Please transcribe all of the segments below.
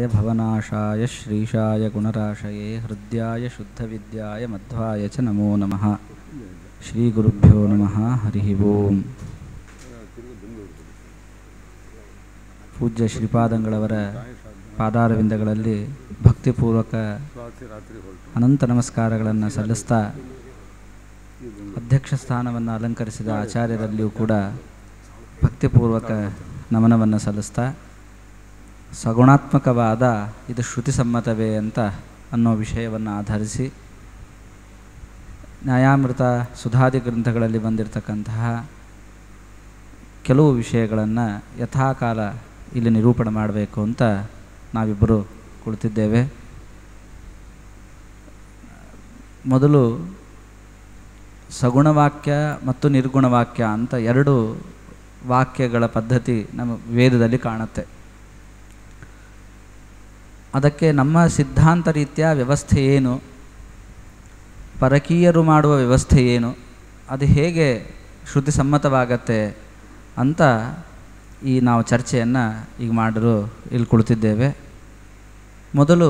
ಭವನಾಶಾಯ ಶ್ರೀಶಾಯ ಗುಣರಾಶಯೇ ಹೃದಯಾಯ ಶುದ್ಧವಿದ್ಯಾಯ ಮಧ್ವಾಯ ಚ ನಮೋ ನಮಃ ಶ್ರೀ ಗುರುಭ್ಯೋ ನಮಃ ಹರಿ ಓಂ ಪೂಜ್ಯ ಶ್ರೀಪಾದಂಗಳವರ ಪಾದಾರವಿಂದಗಳಲ್ಲಿ ಭಕ್ತಿಪೂರ್ವಕ ಅನಂತ ನಮಸ್ಕಾರಗಳನ್ನು ಸಲ್ಲಿಸ್ತಾ ಅಧ್ಯಕ್ಷ ಸ್ಥಾನವನ್ನು ಅಲಂಕರಿಸಿದ ಆಚಾರ್ಯರಲ್ಲಿಯೂ ಕೂಡ ಭಕ್ತಿಪೂರ್ವಕ ನಮನವನ್ನು ಸಲ್ಲಿಸ್ತಾ ಸಗುಣಾತ್ಮಕವಾದ ಇದು ಶ್ರುತಿ ಸಮ್ಮತವೇ ಅಂತ ಅನ್ನೋ ವಿಷಯವನ್ನು ಆಧರಿಸಿ ನ್ಯಾಯಾಮೃತ ಸುಧಾದಿ ಗ್ರಂಥಗಳಲ್ಲಿ ಬಂದಿರತಕ್ಕಂತಹ ಕೆಲವು ವಿಷಯಗಳನ್ನು ಯಥಾಕಾಲ ಇಲ್ಲಿ ನಿರೂಪಣೆ ಮಾಡಬೇಕು ಅಂತ ನಾವಿಬ್ಬರು ಕುಳಿತಿದ್ದೇವೆ ಮೊದಲು ಸಗುಣವಾಕ್ಯ ಮತ್ತು ನಿರ್ಗುಣವಾಕ್ಯ ಅಂತ ಎರಡು ವಾಕ್ಯಗಳ ಪದ್ಧತಿ ನಮ್ಮ ವೇದದಲ್ಲಿ ಕಾಣುತ್ತೆ ಅದಕ್ಕೆ ನಮ್ಮ ಸಿದ್ಧಾಂತ ರೀತಿಯ ವ್ಯವಸ್ಥೆ ಏನು ಪರಕೀಯರು ಮಾಡುವ ವ್ಯವಸ್ಥೆ ಏನು ಅದು ಹೇಗೆ ಶ್ರುತಿ ಸಮ್ಮತವಾಗತ್ತೆ ಅಂತ ಈ ನಾವು ಚರ್ಚೆಯನ್ನು ಈಗ ಮಾಡಲು ಇಲ್ಲಿ ಕುಳಿತಿದ್ದೇವೆ ಮೊದಲು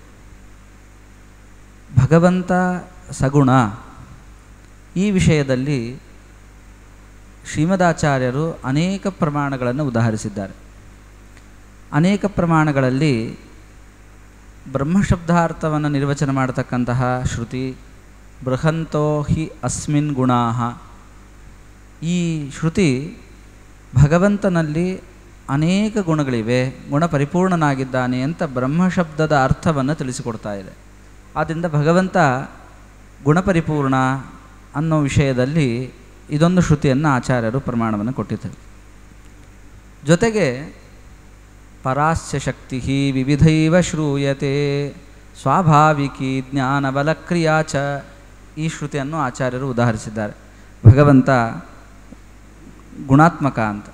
ಭಗವಂತ ಸಗುಣ ಈ ವಿಷಯದಲ್ಲಿ ಶ್ರೀಮದಾಚಾರ್ಯರು ಅನೇಕ ಪ್ರಮಾಣಗಳನ್ನು ಉದಾಹರಿಸಿದ್ದಾರೆ ಅನೇಕ ಪ್ರಮಾಣಗಳಲ್ಲಿ ಬ್ರಹ್ಮಶಬ್ದಾರ್ಥವನ್ನು ನಿರ್ವಚನ ಮಾಡತಕ್ಕಂತಹ ಶ್ರುತಿ ಬೃಹಂತೋ ಹಿ ಅಸ್ಮಿನ್ ಗುಣಾಹ ಈ ಶ್ರುತಿ ಭಗವಂತನಲ್ಲಿ ಅನೇಕ ಗುಣಗಳಿವೆ ಗುಣ ಪರಿಪೂರ್ಣನಾಗಿದ್ದಾನೆ ಅಂತ ಬ್ರಹ್ಮಶಬ್ದದ ಅರ್ಥವನ್ನು ತಿಳಿಸಿಕೊಡ್ತಾ ಇದೆ ಆದ್ದರಿಂದ ಭಗವಂತ ಗುಣಪರಿಪೂರ್ಣ ಅನ್ನೋ ವಿಷಯದಲ್ಲಿ ಇದೊಂದು ಶ್ರುತಿಯನ್ನು ಆಚಾರ್ಯರು ಪ್ರಮಾಣವನ್ನು ಕೊಟ್ಟಿದ್ದಾರೆ ಜೊತೆಗೆ ಪರಾಸ್ಯ ಶಕ್ತಿ ವಿವಿಧೈವ ಶ್ರೂಯತೆ ಸ್ವಾಭಾವಿಕಿ ಜ್ಞಾನಬಲಕ್ರಿಯಾ ಚ ಈ ಶ್ರುತಿಯನ್ನು ಆಚಾರ್ಯರು ಉದಾಹರಿಸಿದ್ದಾರೆ ಭಗವಂತ ಗುಣಾತ್ಮಕ ಅಂತ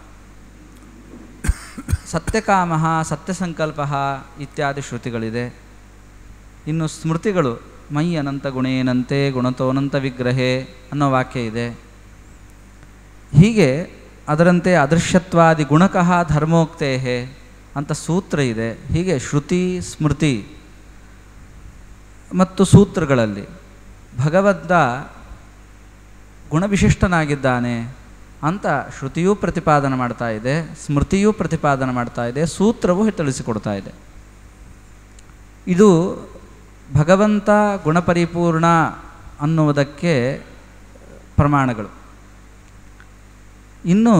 ಸತ್ಯಕಾಮ ಸತ್ಯಸಂಕಲ್ಪ ಇತ್ಯಾದಿ ಶ್ರುತಿಗಳಿದೆ ಇನ್ನು ಸ್ಮೃತಿಗಳು ಮೈ ಅನಂತ ಗುಣೇನಂತೆ ಗುಣತೋನಂತ ವಿಗ್ರಹೇ ಅನ್ನೋ ವಾಕ್ಯ ಇದೆ ಹೀಗೆ ಅದರಂತೆ ಅದೃಶ್ಯತ್ವಾದಿ ಗುಣಕಃ ಧರ್ಮೋಕ್ತೇ ಅಂತ ಸೂತ್ರ ಇದೆ ಹೀಗೆ ಶ್ರುತಿ ಸ್ಮೃತಿ ಮತ್ತು ಸೂತ್ರಗಳಲ್ಲಿ ಭಗವಂತ ಗುಣವಿಶಿಷ್ಟನಾಗಿದ್ದಾನೆ ಅಂತ ಶ್ರುತಿಯೂ ಪ್ರತಿಪಾದನೆ ಮಾಡ್ತಾ ಇದೆ ಸ್ಮೃತಿಯೂ ಪ್ರತಿಪಾದನೆ ಮಾಡ್ತಾ ಇದೆ ಸೂತ್ರವೂ ತಿಳಿಸಿಕೊಡ್ತಾ ಇದೆ ಇದು ಭಗವಂತ ಗುಣಪರಿಪೂರ್ಣ ಅನ್ನುವುದಕ್ಕೆ ಪ್ರಮಾಣಗಳು ಇನ್ನು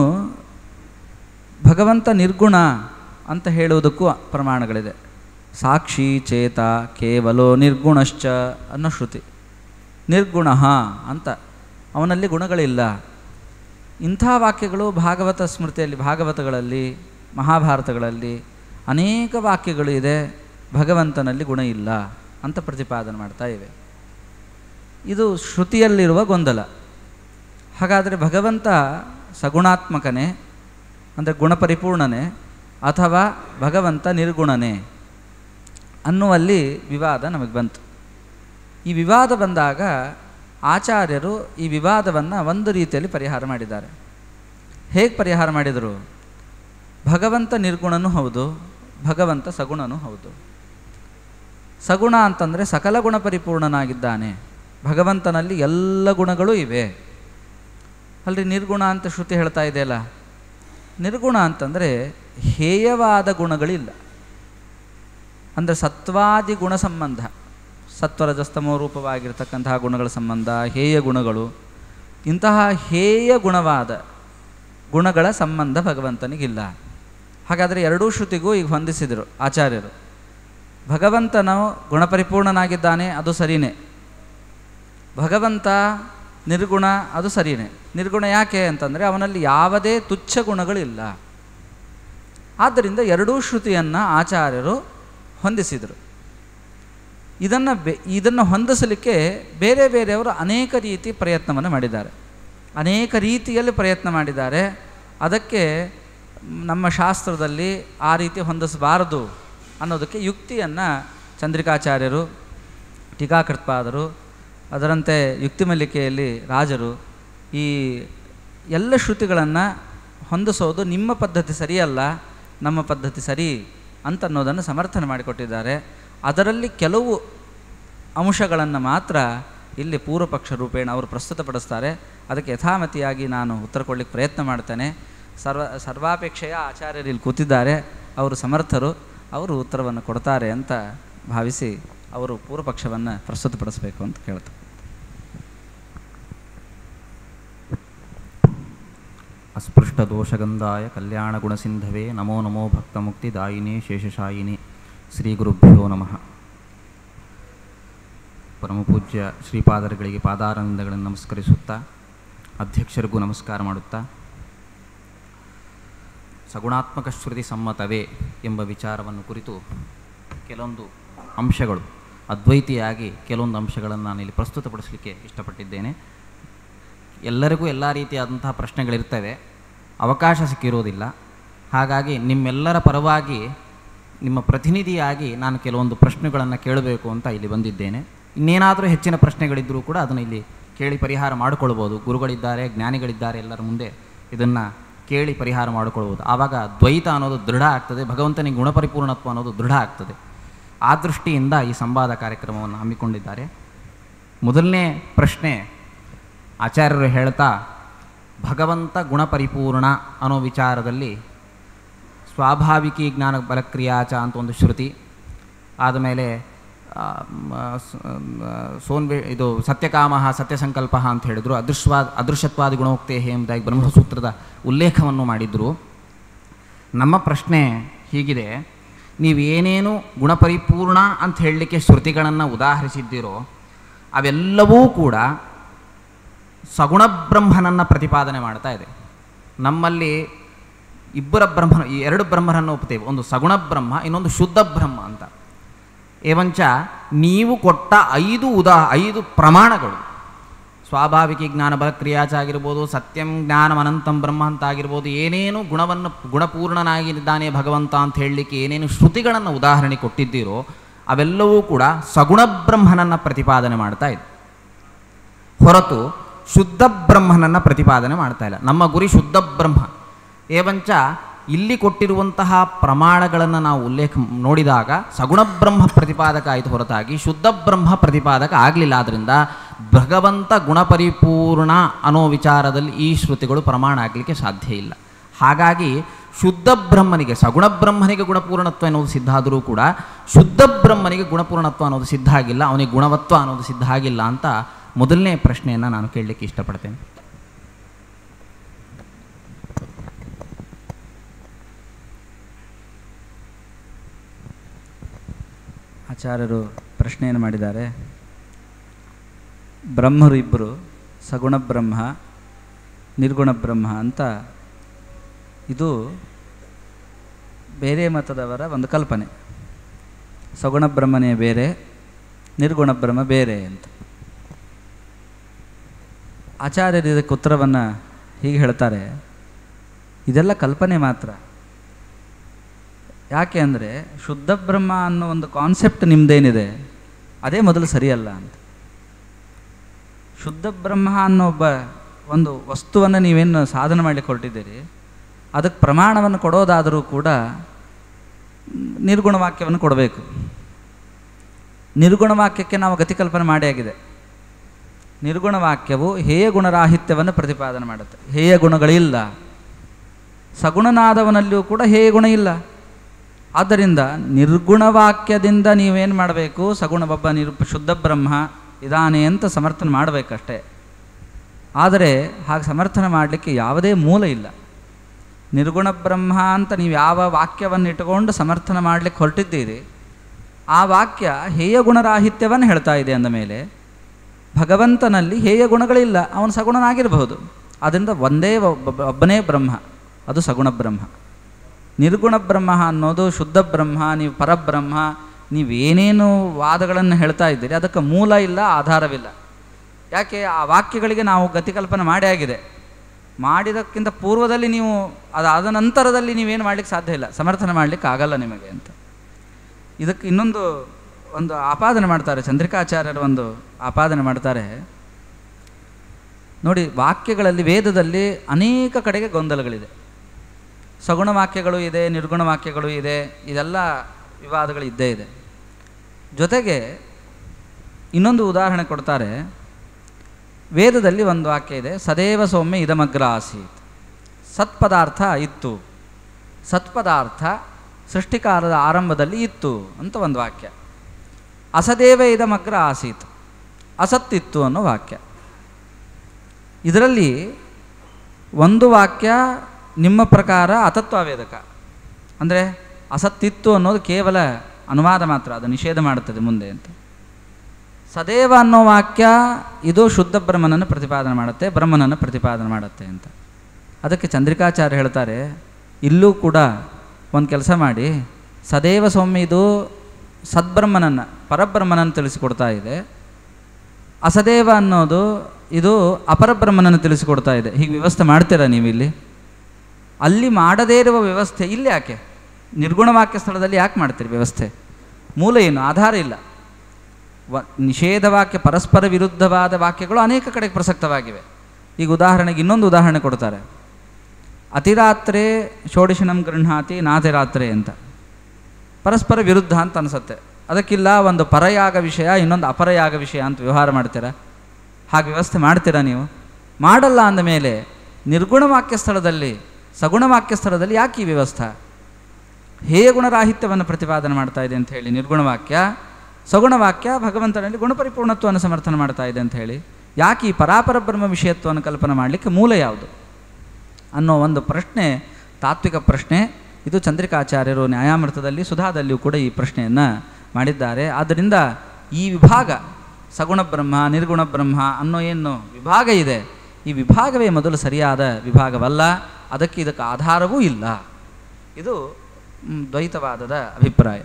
ಭಗವಂತ ನಿರ್ಗುಣ ಅಂತ ಹೇಳುವುದಕ್ಕೂ ಪ್ರಮಾಣಗಳಿದೆ ಸಾಕ್ಷಿ ಚೇತ ಕೇವಲೋ ನಿರ್ಗುಣಶ್ಚ ಅನ್ನೋ ಶ್ರುತಿ ನಿರ್ಗುಣ ಅಂತ ಅವನಲ್ಲಿ ಗುಣಗಳಿಲ್ಲ ಇಂಥ ವಾಕ್ಯಗಳು ಭಾಗವತ ಸ್ಮೃತಿಯಲ್ಲಿ ಭಾಗವತಗಳಲ್ಲಿ ಮಹಾಭಾರತಗಳಲ್ಲಿ ಅನೇಕ ವಾಕ್ಯಗಳು ಇದೆ ಭಗವಂತನಲ್ಲಿ ಗುಣ ಇಲ್ಲ ಅಂತ ಪ್ರತಿಪಾದನೆ ಮಾಡ್ತಾ ಇವೆ ಇದು ಶ್ರುತಿಯಲ್ಲಿರುವ ಗೊಂದಲ ಹಾಗಾದರೆ ಭಗವಂತ ಸಗುಣಾತ್ಮಕನೇ ಅಂದರೆ ಗುಣಪರಿಪೂರ್ಣನೇ ಅಥವಾ ಭಗವಂತ ನಿರ್ಗುಣನೇ ಅನ್ನುವಲ್ಲಿ ವಿವಾದ ನಮಗೆ ಬಂತು ಈ ವಿವಾದ ಬಂದಾಗ ಆಚಾರ್ಯರು ಈ ವಿವಾದವನ್ನು ಒಂದು ರೀತಿಯಲ್ಲಿ ಪರಿಹಾರ ಮಾಡಿದ್ದಾರೆ ಹೇಗೆ ಪರಿಹಾರ ಮಾಡಿದರು ಭಗವಂತ ನಿರ್ಗುಣನೂ ಹೌದು ಭಗವಂತ ಸಗುಣನೂ ಹೌದು ಸಗುಣ ಅಂತಂದರೆ ಸಕಲ ಗುಣ ಪರಿಪೂರ್ಣನಾಗಿದ್ದಾನೆ ಭಗವಂತನಲ್ಲಿ ಎಲ್ಲ ಗುಣಗಳೂ ಇವೆ ಅಲ್ರಿ ನಿರ್ಗುಣ ಅಂತ ಶ್ರುತಿ ಹೇಳ್ತಾ ಇದೆಯಲ್ಲ ನಿರ್ಗುಣ ಅಂತಂದರೆ ಹೇಯವಾದ ಗುಣಗಳಿಲ್ಲ ಅಂದರೆ ಸತ್ವಾದಿ ಗುಣ ಸಂಬಂಧ ಸತ್ವರಜಸ್ತಮೋ ರೂಪವಾಗಿರ್ತಕ್ಕಂತಹ ಗುಣಗಳ ಸಂಬಂಧ ಹೇಯ ಗುಣಗಳು ಇಂತಹ ಹೇಯ ಗುಣವಾದ ಗುಣಗಳ ಸಂಬಂಧ ಭಗವಂತನಿಗಿಲ್ಲ ಹಾಗಾದರೆ ಎರಡೂ ಶ್ರುತಿಗೂ ಈಗ ಹೊಂದಿಸಿದರು ಆಚಾರ್ಯರು ಭಗವಂತನು ಗುಣಪರಿಪೂರ್ಣನಾಗಿದ್ದಾನೆ ಅದು ಸರಿಯೇ ಭಗವಂತ ನಿರ್ಗುಣ ಅದು ಸರಿಯೇ ನಿರ್ಗುಣ ಯಾಕೆ ಅಂತಂದರೆ ಅವನಲ್ಲಿ ಯಾವುದೇ ತುಚ್ಛ ಗುಣಗಳಿಲ್ಲ ಆದ್ದರಿಂದ ಎರಡೂ ಶ್ರುತಿಯನ್ನು ಆಚಾರ್ಯರು ಹೊಂದಿಸಿದರು ಇದನ್ನು ಬೆ ಇದನ್ನು ಹೊಂದಿಸಲಿಕ್ಕೆ ಬೇರೆ ಬೇರೆಯವರು ಅನೇಕ ರೀತಿ ಪ್ರಯತ್ನವನ್ನು ಮಾಡಿದ್ದಾರೆ ಅನೇಕ ರೀತಿಯಲ್ಲಿ ಪ್ರಯತ್ನ ಮಾಡಿದ್ದಾರೆ ಅದಕ್ಕೆ ನಮ್ಮ ಶಾಸ್ತ್ರದಲ್ಲಿ ಆ ರೀತಿ ಹೊಂದಿಸಬಾರದು ಅನ್ನೋದಕ್ಕೆ ಯುಕ್ತಿಯನ್ನು ಚಂದ್ರಿಕಾಚಾರ್ಯರು ಟೀಕಾಕೃತ್ಪಾದರು ಅದರಂತೆ ಯುಕ್ತಿಮಲ್ಲಿಕೆಯಲ್ಲಿ ರಾಜರು ಈ ಎಲ್ಲ ಶ್ರುತಿಗಳನ್ನು ಹೊಂದಿಸೋದು ನಿಮ್ಮ ಪದ್ಧತಿ ಸರಿಯಲ್ಲ ನಮ್ಮ ಪದ್ಧತಿ ಸರಿ ಅಂತನ್ನೋದನ್ನು ಸಮರ್ಥನೆ ಮಾಡಿಕೊಟ್ಟಿದ್ದಾರೆ ಅದರಲ್ಲಿ ಕೆಲವು ಅಂಶಗಳನ್ನು ಮಾತ್ರ ಇಲ್ಲಿ ಪೂರ್ವಪಕ್ಷ ರೂಪೇಣ ಅವರು ಪ್ರಸ್ತುತಪಡಿಸ್ತಾರೆ ಅದಕ್ಕೆ ಯಥಾಮತಿಯಾಗಿ ನಾನು ಉತ್ತರ ಕೊಡಲಿಕ್ಕೆ ಪ್ರಯತ್ನ ಮಾಡ್ತೇನೆ ಸರ್ವ ಸರ್ವಾಪೇಕ್ಷೆಯ ಆಚಾರ್ಯರು ಇಲ್ಲಿ ಕೂತಿದ್ದಾರೆ ಅವರು ಸಮರ್ಥರು ಅವರು ಉತ್ತರವನ್ನು ಕೊಡ್ತಾರೆ ಅಂತ ಭಾವಿಸಿ ಅವರು ಪೂರ್ವಪಕ್ಷವನ್ನು ಪ್ರಸ್ತುತಪಡಿಸಬೇಕು ಅಂತ ಕೇಳ್ತಾರೆ ಅಸ್ಪೃಷ್ಟದೋಷಗಂಧಾಯ ಕಲ್ಯಾಣಗುಣಸಿಂಧವೇ ನಮೋ ನಮೋ ಭಕ್ತಮುಕ್ತಿದಾಯಿನೇ ಶೇಷಶಾಯಿನಿ ಶ್ರೀ ಗುರುಭ್ಯೋ ನಮಃ ಪರಮಪೂಜ್ಯ ಶ್ರೀಪಾದರುಗಳಿಗೆ ಪಾದಾರವಿಂದಗಳನ್ನು ನಮಸ್ಕರಿಸುತ್ತಾ ಅಧ್ಯಕ್ಷರಿಗೂ ನಮಸ್ಕಾರ ಮಾಡುತ್ತಾ ಸಗುಣಾತ್ಮಕ ಶ್ರುತಿ ಸಮ್ಮತವೇ ಎಂಬ ವಿಚಾರವನ್ನು ಕುರಿತು ಕೆಲವೊಂದು ಅಂಶಗಳು ಅದ್ವೈತಿಯಾಗಿ ಕೆಲವೊಂದು ಅಂಶಗಳನ್ನು ನಾನು ಇಲ್ಲಿ ಪ್ರಸ್ತುತಪಡಿಸಲಿಕ್ಕೆ ಇಷ್ಟಪಟ್ಟಿದ್ದೇನೆ ಎಲ್ಲರಿಗೂ ಎಲ್ಲ ರೀತಿಯಾದಂತಹ ಪ್ರಶ್ನೆಗಳಿರ್ತವೆ ಅವಕಾಶ ಸಿಕ್ಕಿರೋದಿಲ್ಲ ಹಾಗಾಗಿ ನಿಮ್ಮೆಲ್ಲರ ಪರವಾಗಿ ನಿಮ್ಮ ಪ್ರತಿನಿಧಿಯಾಗಿ ನಾನು ಕೆಲವೊಂದು ಪ್ರಶ್ನೆಗಳನ್ನು ಕೇಳಬೇಕು ಅಂತ ಇಲ್ಲಿ ಬಂದಿದ್ದೇನೆ ಇನ್ನೇನಾದರೂ ಹೆಚ್ಚಿನ ಪ್ರಶ್ನೆಗಳಿದ್ದರೂ ಕೂಡ ಅದನ್ನು ಇಲ್ಲಿ ಕೇಳಿ ಪರಿಹಾರ ಮಾಡಿಕೊಳ್ಬೋದು ಗುರುಗಳಿದ್ದಾರೆ ಜ್ಞಾನಿಗಳಿದ್ದಾರೆ ಎಲ್ಲರ ಮುಂದೆ ಇದನ್ನು ಕೇಳಿ ಪರಿಹಾರ ಮಾಡಿಕೊಳ್ಬೋದು ಆವಾಗ ದ್ವೈತ ಅನ್ನೋದು ದೃಢ ಆಗ್ತದೆ ಭಗವಂತನಿಗೆ ಗುಣಪರಿಪೂರ್ಣತ್ವ ಅನ್ನೋದು ದೃಢ ಆಗ್ತದೆ ಆ ದೃಷ್ಟಿಯಿಂದ ಈ ಸಂವಾದ ಕಾರ್ಯಕ್ರಮವನ್ನು ಹಮ್ಮಿಕೊಂಡಿದ್ದಾರೆ ಮೊದಲನೇ ಪ್ರಶ್ನೆ ಆಚಾರ್ಯರು ಹೇಳ್ತಾ ಭಗವಂತ ಗುಣಪರಿಪೂರ್ಣ ಅನ್ನೋ ವಿಚಾರದಲ್ಲಿ ಸ್ವಾಭಾವಿಕಿ ಜ್ಞಾನ ಬಲಕ್ರಿಯಾಚ ಅಂತ ಒಂದು ಶ್ರುತಿ ಆದಮೇಲೆ ಆ, ಮ, ಸ- ಮ, ಸೋನ್ವೆ ಇದು ಸತ್ಯಕಾಮ ಸತ್ಯಸಂಕಲ್ಪ ಅಂತ ಹೇಳಿದರು ಅದೃಶ್ವಾದ ಅದೃಶ್ಯತ್ವಾದಿ ಗುಣೋಕ್ತೆ ಎಂಬುದಾಗಿ ಬ್ರಹ್ಮಸೂತ್ರದ ಉಲ್ಲೇಖವನ್ನು ಮಾಡಿದರು ನಮ್ಮ ಪ್ರಶ್ನೆ ಹೀಗಿದೆ ನೀವು ಏನೇನು ಗುಣಪರಿಪೂರ್ಣ ಅಂತ ಹೇಳಲಿಕ್ಕೆ ಶ್ರುತಿಗಳನ್ನು ಉದಾಹರಿಸಿದ್ದೀರೋ ಅವೆಲ್ಲವೂ ಕೂಡ ಸಗುಣ ಬ್ರಹ್ಮನನ್ನು ಪ್ರತಿಪಾದನೆ ಮಾಡ್ತಾ ಇದೆ ನಮ್ಮಲ್ಲಿ ಇಬ್ಬರ ಬ್ರಹ್ಮನ ಈ ಎರಡು ಬ್ರಹ್ಮರನ್ನು ಒಪ್ತೇವೆ ಒಂದು ಸಗುಣ ಬ್ರಹ್ಮ ಇನ್ನೊಂದು ಶುದ್ಧ ಬ್ರಹ್ಮ ಅಂತ ಏವಂಚ ನೀವು ಕೊಟ್ಟ ಐದು ಉದಾ ಐದು ಪ್ರಮಾಣಗಳು ಸ್ವಾಭಾವಿಕ ಜ್ಞಾನ ಬಲಕ್ರಿಯಾಚ ಆಗಿರ್ಬೋದು ಸತ್ಯಂ ಜ್ಞಾನಂ ಅನಂತಂ ಬ್ರಹ್ಮ ಅಂತ ಆಗಿರ್ಬೋದು ಏನೇನು ಗುಣವನ್ನು ಗುಣಪೂರ್ಣನಾಗಿದ್ದಾನೆ ಭಗವಂತ ಅಂತ ಹೇಳಲಿಕ್ಕೆ ಏನೇನು ಶ್ರುತಿಗಳನ್ನು ಉದಾಹರಣೆ ಕೊಟ್ಟಿದ್ದೀರೋ ಅವೆಲ್ಲವೂ ಕೂಡ ಸಗುಣ ಬ್ರಹ್ಮನನ್ನು ಪ್ರತಿಪಾದನೆ ಮಾಡ್ತಾ ಇದೆ ಹೊರತು ಶುದ್ಧ ಬ್ರಹ್ಮನನ್ನು ಪ್ರತಿಪಾದನೆ ಮಾಡ್ತಾ ಇಲ್ಲ ನಮ್ಮ ಗುರಿ ಶುದ್ಧ ಬ್ರಹ್ಮ ಏವಂಚ ಇಲ್ಲಿ ಕೊಟ್ಟಿರುವಂತಹ ಪ್ರಮಾಣಗಳನ್ನು ನಾವು ಉಲ್ಲೇಖ ನೋಡಿದಾಗ ಸಗುಣ ಬ್ರಹ್ಮ ಪ್ರತಿಪಾದಕ ಆಯಿತು ಹೊರತಾಗಿ ಶುದ್ಧ ಬ್ರಹ್ಮ ಪ್ರತಿಪಾದಕ ಆಗಲಿಲ್ಲ ಆದ್ದರಿಂದ ಭಗವಂತ ಗುಣಪರಿಪೂರ್ಣ ಅನ್ನೋ ವಿಚಾರದಲ್ಲಿ ಈ ಶ್ರುತಿಗಳು ಪ್ರಮಾಣ ಆಗಲಿಕ್ಕೆ ಸಾಧ್ಯ ಇಲ್ಲ ಹಾಗಾಗಿ ಶುದ್ಧ ಬ್ರಹ್ಮನಿಗೆ ಸಗುಣ ಬ್ರಹ್ಮನಿಗೆ ಗುಣಪೂರ್ಣತ್ವ ಅನ್ನೋದು ಸಿದ್ಧ ಆದರೂ ಕೂಡ ಶುದ್ಧ ಬ್ರಹ್ಮನಿಗೆ ಗುಣಪೂರ್ಣತ್ವ ಅನ್ನೋದು ಸಿದ್ಧ ಆಗಿಲ್ಲ ಅವನಿಗೆ ಗುಣವತ್ವ ಅನ್ನೋದು ಸಿದ್ಧ ಆಗಿಲ್ಲ ಅಂತ ಮೊದಲನೇ ಪ್ರಶ್ನೆಯನ್ನು ನಾನು ಕೇಳಲಿಕ್ಕೆ ಇಷ್ಟಪಡ್ತೇನೆ ಆಚಾರ್ಯರು ಪ್ರಶ್ನೆಯನ್ನು ಮಾಡಿದ್ದಾರೆ ಬ್ರಹ್ಮರು ಇಬ್ಬರು ಸಗುಣ ಬ್ರಹ್ಮ ನಿರ್ಗುಣ ಬ್ರಹ್ಮ ಅಂತ ಇದು ಬೇರೆ ಮತದವರ ಒಂದು ಕಲ್ಪನೆ ಸಗುಣ ಬ್ರಹ್ಮನೇ ಬೇರೆ ನಿರ್ಗುಣ ಬ್ರಹ್ಮ ಬೇರೆ ಅಂತ ಆಚಾರ್ಯರು ಇದಕ್ಕೆ ಉತ್ತರವನ್ನು ಹೀಗೆ ಹೇಳ್ತಾರೆ ಇದೆಲ್ಲ ಕಲ್ಪನೆ ಮಾತ್ರ ಯಾಕೆ ಅಂದರೆ ಶುದ್ಧ ಬ್ರಹ್ಮ ಅನ್ನೋ ಒಂದು ಕಾನ್ಸೆಪ್ಟ್ ನಿಮ್ಮದೇನಿದೆ ಅದೇ ಮೊದಲು ಸರಿಯಲ್ಲ ಅಂತ ಶುದ್ಧ ಬ್ರಹ್ಮ ಅನ್ನೋ ಒಬ್ಬ ಒಂದು ವಸ್ತುವನ್ನು ನೀವೇನು ಸಾಧನೆ ಮಾಡಲಿಕ್ಕೆ ಹೊರಟಿದ್ದೀರಿ ಅದಕ್ಕೆ ಪ್ರಮಾಣವನ್ನು ಕೊಡೋದಾದರೂ ಕೂಡ ಮ್, ನಿರ್ಗುಣ ವಾಕ್ಯವನ್ನು ಕೊಡಬೇಕು ನಿರ್ಗುಣ ವಾಕ್ಯಕ್ಕೆ ನಾವು ಗತಿಕಲ್ಪನೆ ಮಾಡೇ ಆಗಿದೆ ನಿರ್ಗುಣ ವಾಕ್ಯವು ಹೇಯ ಗುಣರಾಹಿತ್ಯವನ್ನು ಪ್ರತಿಪಾದನೆ ಮಾಡುತ್ತೆ ಹೇಯ ಗುಣಗಳಿಲ್ಲ ಸಗುಣನಾದವನಲ್ಲಿಯೂ ಕೂಡ ಹೇಯ ಗುಣ ಇಲ್ಲ ಆದ್ದರಿಂದ ನಿರ್ಗುಣ ವಾಕ್ಯದಿಂದ ನೀವೇನು ಮಾಡಬೇಕು ಸಗುಣ ಒಬ್ಬ ನಿರ್ ಶುದ್ಧ ಬ್ರಹ್ಮ ಇದಾನೆ ಅಂತ ಸಮರ್ಥನೆ ಮಾಡಬೇಕಷ್ಟೇ ಆದರೆ ಹಾಗೆ ಸಮರ್ಥನೆ ಮಾಡಲಿಕ್ಕೆ ಯಾವುದೇ ಮೂಲ ಇಲ್ಲ ನಿರ್ಗುಣ ಬ್ರಹ್ಮ ಅಂತ ನೀವು ಯಾವ ವಾಕ್ಯವನ್ನು ಇಟ್ಟುಕೊಂಡು ಸಮರ್ಥನೆ ಮಾಡಲಿಕ್ಕೆ ಹೊರಟಿದ್ದೀರಿ ಆ ವಾಕ್ಯ ಹೇಯ ಗುಣರಾಹಿತ್ಯವನ್ನು ಹೇಳ್ತಾ ಇದೆ ಅಂದ ಮೇಲೆ ಭಗವಂತನಲ್ಲಿ ಹೇಯ ಗುಣಗಳಿಲ್ಲ ಅವನು ಸಗುಣನಾಗಿರಬಹುದು ಅದರಿಂದ ಒಂದೇ ಒಬ್ಬ ಒಬ್ಬನೇ ಬ್ರಹ್ಮ ಅದು ಸಗುಣ ಬ್ರಹ್ಮ ನಿರ್ಗುಣ ಬ್ರಹ್ಮ ಅನ್ನೋದು ಶುದ್ಧ ಬ್ರಹ್ಮ ನೀವು ಪರಬ್ರಹ್ಮ ನೀವೇನೇನು ವಾದಗಳನ್ನು ಹೇಳ್ತಾ ಇದ್ದೀರಿ ಅದಕ್ಕೆ ಮೂಲ ಇಲ್ಲ ಆಧಾರವಿಲ್ಲ ಯಾಕೆ ಆ ವಾಕ್ಯಗಳಿಗೆ ನಾವು ಗತಿಕಲ್ಪನೆ ಮಾಡೇ ಆಗಿದೆ ಮಾಡಿದಕ್ಕಿಂತ ಪೂರ್ವದಲ್ಲಿ ನೀವು ಅದಾದ ನಂತರದಲ್ಲಿ ನೀವೇನು ಮಾಡಲಿಕ್ಕೆ ಸಾಧ್ಯ ಇಲ್ಲ ಸಮರ್ಥನೆ ಮಾಡಲಿಕ್ಕೆ ಆಗಲ್ಲ ನಿಮಗೆ ಅಂತ ಇದಕ್ಕೆ ಇನ್ನೊಂದು ಒಂದು ಆಪಾದನೆ ಮಾಡ್ತಾರೆ ಚಂದ್ರಿಕಾಚಾರ್ಯರು ಒಂದು ಆಪಾದನೆ ಮಾಡ್ತಾರೆ ನೋಡಿ ವಾಕ್ಯಗಳಲ್ಲಿ ವೇದದಲ್ಲಿ ಅನೇಕ ಕಡೆಗೆ ಗೊಂದಲಗಳಿದೆ ಸಗುಣ ವಾಕ್ಯಗಳು ಇದೆ ನಿರ್ಗುಣ ವಾಕ್ಯಗಳು ಇದೆ ಇದೆಲ್ಲ ವಿವಾದಗಳು ಇದ್ದೇ ಇದೆ ಜೊತೆಗೆ ಇನ್ನೊಂದು ಉದಾಹರಣೆ ಕೊಡ್ತಾರೆ ವೇದದಲ್ಲಿ ಒಂದು ವಾಕ್ಯ ಇದೆ ಸದೇವ ಸೌಮ್ಯ ಇದಮಗ್ರ ಆಸೀತ್ ಸತ್ಪದಾರ್ಥ ಇತ್ತು ಸತ್ಪದಾರ್ಥ ಸೃಷ್ಟಿಕಾಲದ ಆರಂಭದಲ್ಲಿ ಇತ್ತು ಅಂತ ಒಂದು ವಾಕ್ಯ ಅಸದೇವ ಇದಮಗ್ರ ಆಸೀತ್ ಅಸತ್ತಿತ್ತು ಅನ್ನೋ ವಾಕ್ಯ ಇದರಲ್ಲಿ ಒಂದು ವಾಕ್ಯ ನಿಮ್ಮ ಪ್ರಕಾರ ಅತತ್ವವೇದಕ ಅಂದರೆ ಅಸತ್ತಿತ್ತು ಅನ್ನೋದು ಕೇವಲ ಅನುವಾದ ಮಾತ್ರ ಅದು ನಿಷೇಧ ಮಾಡುತ್ತದೆ ಮುಂದೆ ಅಂತ ಸದೇವ ಅನ್ನೋ ವಾಕ್ಯ ಇದು ಶುದ್ಧ ಬ್ರಹ್ಮನನ್ನು ಪ್ರತಿಪಾದನೆ ಮಾಡುತ್ತೆ ಬ್ರಹ್ಮನನ್ನು ಪ್ರತಿಪಾದನೆ ಮಾಡುತ್ತೆ ಅಂತ ಅದಕ್ಕೆ ಚಂದ್ರಿಕಾಚಾರ್ಯ ಹೇಳ್ತಾರೆ ಇಲ್ಲೂ ಕೂಡ ಒಂದು ಕೆಲಸ ಮಾಡಿ ಸದೇವ ಸೌಮ್ಯ ಇದು ಸದ್ಬ್ರಹ್ಮನನ್ನು ಪರಬ್ರಹ್ಮನನ್ನು ತಿಳಿಸಿಕೊಡ್ತಾ ಇದೆ ಅಸದೇವ ಅನ್ನೋದು ಇದು ಅಪರಬ್ರಹ್ಮನನ್ನು ತಿಳಿಸಿಕೊಡ್ತಾ ಇದೆ ಹೀಗೆ ವ್ಯವಸ್ಥೆ ಮಾಡ್ತೀರಾ ನೀವು ಇಲ್ಲಿ ಅಲ್ಲಿ ಮಾಡದೇ ಇರುವ ವ್ಯವಸ್ಥೆ ಇಲ್ಲಿ ಯಾಕೆ ನಿರ್ಗುಣ ವಾಕ್ಯ ಸ್ಥಳದಲ್ಲಿ ಯಾಕೆ ಮಾಡ್ತೀರಿ ವ್ಯವಸ್ಥೆ ಮೂಲ ಏನು ಆಧಾರ ಇಲ್ಲ ವ ನಿಷೇಧ ವಾಕ್ಯ ಪರಸ್ಪರ ವಿರುದ್ಧವಾದ ವಾಕ್ಯಗಳು ಅನೇಕ ಕಡೆಗೆ ಪ್ರಸಕ್ತವಾಗಿವೆ ಈಗ ಉದಾಹರಣೆಗೆ ಇನ್ನೊಂದು ಉದಾಹರಣೆ ಕೊಡ್ತಾರೆ ಅತಿರಾತ್ರೆ ಷೋಡಿಶನಂ ಗೃಹಾತಿ ನಾತಿರಾತ್ರೆ ಅಂತ ಪರಸ್ಪರ ವಿರುದ್ಧ ಅಂತ ಅನಿಸುತ್ತೆ ಅದಕ್ಕಿಲ್ಲ ಒಂದು ಪರಯಾಗ ವಿಷಯ ಇನ್ನೊಂದು ಅಪರಯಾಗ ವಿಷಯ ಅಂತ ವ್ಯವಹಾರ ಮಾಡ್ತೀರಾ ಹಾಗೆ ವ್ಯವಸ್ಥೆ ಮಾಡ್ತೀರಾ ನೀವು ಮಾಡಲ್ಲ ಅಂದ ಮೇಲೆ ನಿರ್ಗುಣ ವಾಕ್ಯ ಸ್ಥಳದಲ್ಲಿ ಸಗುಣ ವಾಕ್ಯ ಸ್ಥಳದಲ್ಲಿ ಯಾಕೆ ಈ ವ್ಯವಸ್ಥೆ ಹೇಯ ಗುಣರಾಹಿತ್ಯವನ್ನು ಪ್ರತಿಪಾದನೆ ಮಾಡ್ತಾ ಇದೆ ಅಂತ ಹೇಳಿ ನಿರ್ಗುಣ ವಾಕ್ಯ ಸಗುಣ ವಾಕ್ಯ ಭಗವಂತನಲ್ಲಿ ಗುಣಪರಿಪೂರ್ಣತ್ವವನ್ನು ಸಮರ್ಥನೆ ಮಾಡ್ತಾ ಇದೆ ಅಂತ ಹೇಳಿ ಯಾಕೆ ಈ ಪರಾಪರ ಬ್ರಹ್ಮ ವಿಷಯತ್ವವನ್ನು ಕಲ್ಪನೆ ಮಾಡಲಿಕ್ಕೆ ಮೂಲ ಯಾವುದು ಅನ್ನೋ ಒಂದು ಪ್ರಶ್ನೆ ತಾತ್ವಿಕ ಪ್ರಶ್ನೆ ಇದು ಚಂದ್ರಿಕಾಚಾರ್ಯರು ನ್ಯಾಯಾಮೃತದಲ್ಲಿ ಸುಧಾದಲ್ಲಿಯೂ ಕೂಡ ಈ ಪ್ರಶ್ನೆಯನ್ನು ಮಾಡಿದ್ದಾರೆ ಆದ್ದರಿಂದ ಈ ವಿಭಾಗ ಸಗುಣ ಬ್ರಹ್ಮ ನಿರ್ಗುಣ ಬ್ರಹ್ಮ ಅನ್ನೋ ಏನು ವಿಭಾಗ ಇದೆ ಈ ವಿಭಾಗವೇ ಮೊದಲು ಸರಿಯಾದ ವಿಭಾಗವಲ್ಲ ಅದಕ್ಕೆ ಇದಕ್ಕೆ ಆಧಾರವೂ ಇಲ್ಲ ಇದು ಮ್, ದ್ವೈತವಾದದ ಅಭಿಪ್ರಾಯ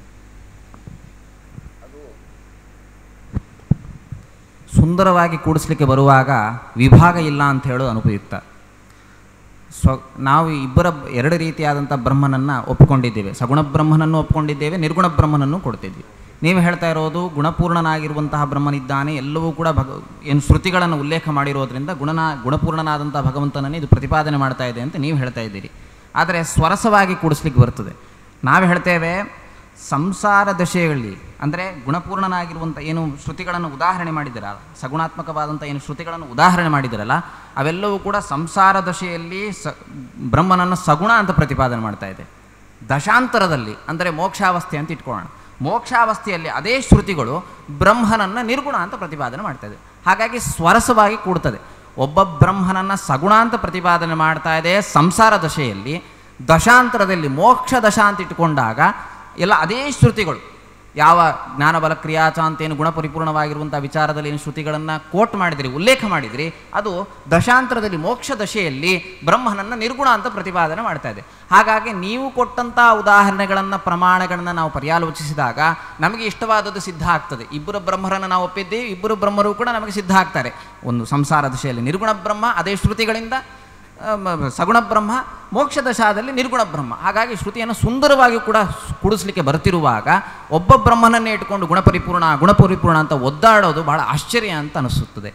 ಸುಂದರವಾಗಿ ಕೂಡಿಸ್ಲಿಕ್ಕೆ ಬರುವಾಗ ವಿಭಾಗ ಇಲ್ಲ ಅಂತ ಹೇಳೋದು ಅನುಪಯುಕ್ತ ಸ್ವ ನಾವು ಇಬ್ಬರ ಎರಡು ರೀತಿಯಾದಂಥ ಬ್ರಹ್ಮನನ್ನು ಒಪ್ಪಿಕೊಂಡಿದ್ದೇವೆ ಸಗುಣ ಬ್ರಹ್ಮನನ್ನು ಒಪ್ಪಿಕೊಂಡಿದ್ದೇವೆ ನಿರ್ಗುಣ ಬ್ರಹ್ಮನನ್ನು ಕೊಡ್ತಿದ್ವಿ ನೀವು ಹೇಳ್ತಾ ಇರೋದು ಗುಣಪೂರ್ಣನಾಗಿರುವಂತಹ ಬ್ರಹ್ಮನಿದ್ದಾನೆ ಎಲ್ಲವೂ ಕೂಡ ಭಗ ಏನು ಶ್ರುತಿಗಳನ್ನು ಉಲ್ಲೇಖ ಮಾಡಿರೋದ್ರಿಂದ ಗುಣನ ಗುಣಪೂರ್ಣನಾದಂಥ ಭಗವಂತನನ್ನು ಇದು ಪ್ರತಿಪಾದನೆ ಮಾಡ್ತಾ ಇದೆ ಅಂತ ನೀವು ಹೇಳ್ತಾ ಇದ್ದೀರಿ ಆದರೆ ಸ್ವರಸವಾಗಿ ಕೂಡಿಸ್ಲಿಕ್ಕೆ ಬರ್ತದೆ ನಾವು ಹೇಳ್ತೇವೆ ಸಂಸಾರ ದಶೆಯಲ್ಲಿ ಅಂದರೆ ಗುಣಪೂರ್ಣನಾಗಿರುವಂಥ ಏನು ಶ್ರುತಿಗಳನ್ನು ಉದಾಹರಣೆ ಮಾಡಿದ್ದೀರಲ್ಲ ಸಗುಣಾತ್ಮಕವಾದಂಥ ಏನು ಶ್ರುತಿಗಳನ್ನು ಉದಾಹರಣೆ ಮಾಡಿದಿರಲ್ಲ ಅವೆಲ್ಲವೂ ಕೂಡ ಸಂಸಾರ ದಶೆಯಲ್ಲಿ ಸ ಬ್ರಹ್ಮನನ್ನು ಸಗುಣ ಅಂತ ಪ್ರತಿಪಾದನೆ ಮಾಡ್ತಾ ಇದೆ ದಶಾಂತರದಲ್ಲಿ ಅಂದರೆ ಮೋಕ್ಷಾವಸ್ಥೆ ಅಂತ ಇಟ್ಕೊಳ್ಳೋಣ ಮೋಕ್ಷಾವಸ್ಥೆಯಲ್ಲಿ ಅದೇ ಶ್ರುತಿಗಳು ಬ್ರಹ್ಮನನ್ನು ನಿರ್ಗುಣ ಅಂತ ಪ್ರತಿಪಾದನೆ ಮಾಡ್ತಾ ಇದೆ ಹಾಗಾಗಿ ಸ್ವರಸವಾಗಿ ಕೂಡ್ತದೆ ಒಬ್ಬ ಬ್ರಹ್ಮನನ್ನು ಸಗುಣ ಅಂತ ಪ್ರತಿಪಾದನೆ ಮಾಡ್ತಾ ಇದೆ ಸಂಸಾರ ದಶೆಯಲ್ಲಿ ದಶಾಂತರದಲ್ಲಿ ಮೋಕ್ಷ ದಶ ಅಂತ ಇಟ್ಟುಕೊಂಡಾಗ ಎಲ್ಲ ಅದೇ ಶ್ರುತಿಗಳು ಯಾವ ಜ್ಞಾನಬಲ ಕ್ರಿಯಾಚಾಂತ ಏನು ಗುಣಪರಿಪೂರ್ಣವಾಗಿರುವಂಥ ವಿಚಾರದಲ್ಲಿ ಏನು ಶ್ರುತಿಗಳನ್ನು ಕೋಟ್ ಮಾಡಿದಿರಿ ಉಲ್ಲೇಖ ಮಾಡಿದಿರಿ ಅದು ದಶಾಂತರದಲ್ಲಿ ಮೋಕ್ಷ ದಶೆಯಲ್ಲಿ ಬ್ರಹ್ಮನನ್ನು ನಿರ್ಗುಣ ಅಂತ ಪ್ರತಿಪಾದನೆ ಮಾಡ್ತಾ ಇದೆ ಹಾಗಾಗಿ ನೀವು ಕೊಟ್ಟಂಥ ಉದಾಹರಣೆಗಳನ್ನು ಪ್ರಮಾಣಗಳನ್ನು ನಾವು ಪರ್ಯಾಲೋಚಿಸಿದಾಗ ನಮಗೆ ಇಷ್ಟವಾದದ್ದು ಸಿದ್ಧ ಆಗ್ತದೆ ಇಬ್ಬರು ಬ್ರಹ್ಮರನ್ನು ನಾವು ಒಪ್ಪಿದ್ದೇವೆ ಇಬ್ಬರು ಬ್ರಹ್ಮರು ಕೂಡ ನಮಗೆ ಸಿದ್ಧ ಆಗ್ತಾರೆ ಒಂದು ಸಂಸಾರ ದಶೆಯಲ್ಲಿ ನಿರ್ಗುಣ ಬ್ರಹ್ಮ ಅದೇ ಶ್ರುತಿಗಳಿಂದ ಆ, ಮ- ಸಗುಣ ಬ್ರಹ್ಮ ಮೋಕ್ಷ ದಶಾದಲ್ಲಿ ನಿರ್ಗುಣ ಬ್ರಹ್ಮ ಹಾಗಾಗಿ ಶ್ರುತಿಯನ್ನು ಸುಂದರವಾಗಿ ಕೂಡ ಕೂಡಿಸ್ಲಿಕ್ಕೆ ಬರ್ತಿರುವಾಗ ಒಬ್ಬ ಬ್ರಹ್ಮನನ್ನೇ ಇಟ್ಕೊಂಡು ಗುಣಪರಿಪೂರ್ಣ ಗುಣಪರಿಪೂರ್ಣ ಅಂತ ಒದ್ದಾಡೋದು ಬಹಳ ಆಶ್ಚರ್ಯ ಅಂತ ಅನಿಸುತ್ತದೆ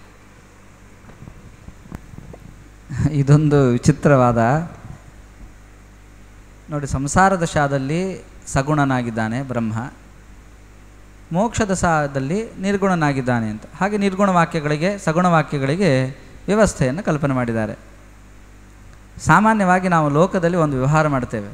ಇದೊಂದು ವಿಚಿತ್ರವಾದ ನೋಡಿ ಸಂಸಾರ ದಶಾದಲ್ಲಿ ಸಗುಣನಾಗಿದ್ದಾನೆ ಬ್ರಹ್ಮ ಮೋಕ್ಷ ದಶಾದಲ್ಲಿ ನಿರ್ಗುಣನಾಗಿದ್ದಾನೆ ಅಂತ ಹಾಗೆ ನಿರ್ಗುಣ ವಾಕ್ಯಗಳಿಗೆ ಸಗುಣ ವಾಕ್ಯಗಳಿಗೆ ವ್ಯವಸ್ಥೆಯನ್ನು ಕಲ್ಪನೆ ಮಾಡಿದ್ದಾರೆ ಸಾಮಾನ್ಯವಾಗಿ ನಾವು ಲೋಕದಲ್ಲಿ ಒಂದು ವ್ಯವಹಾರ ಮಾಡ್ತೇವೆ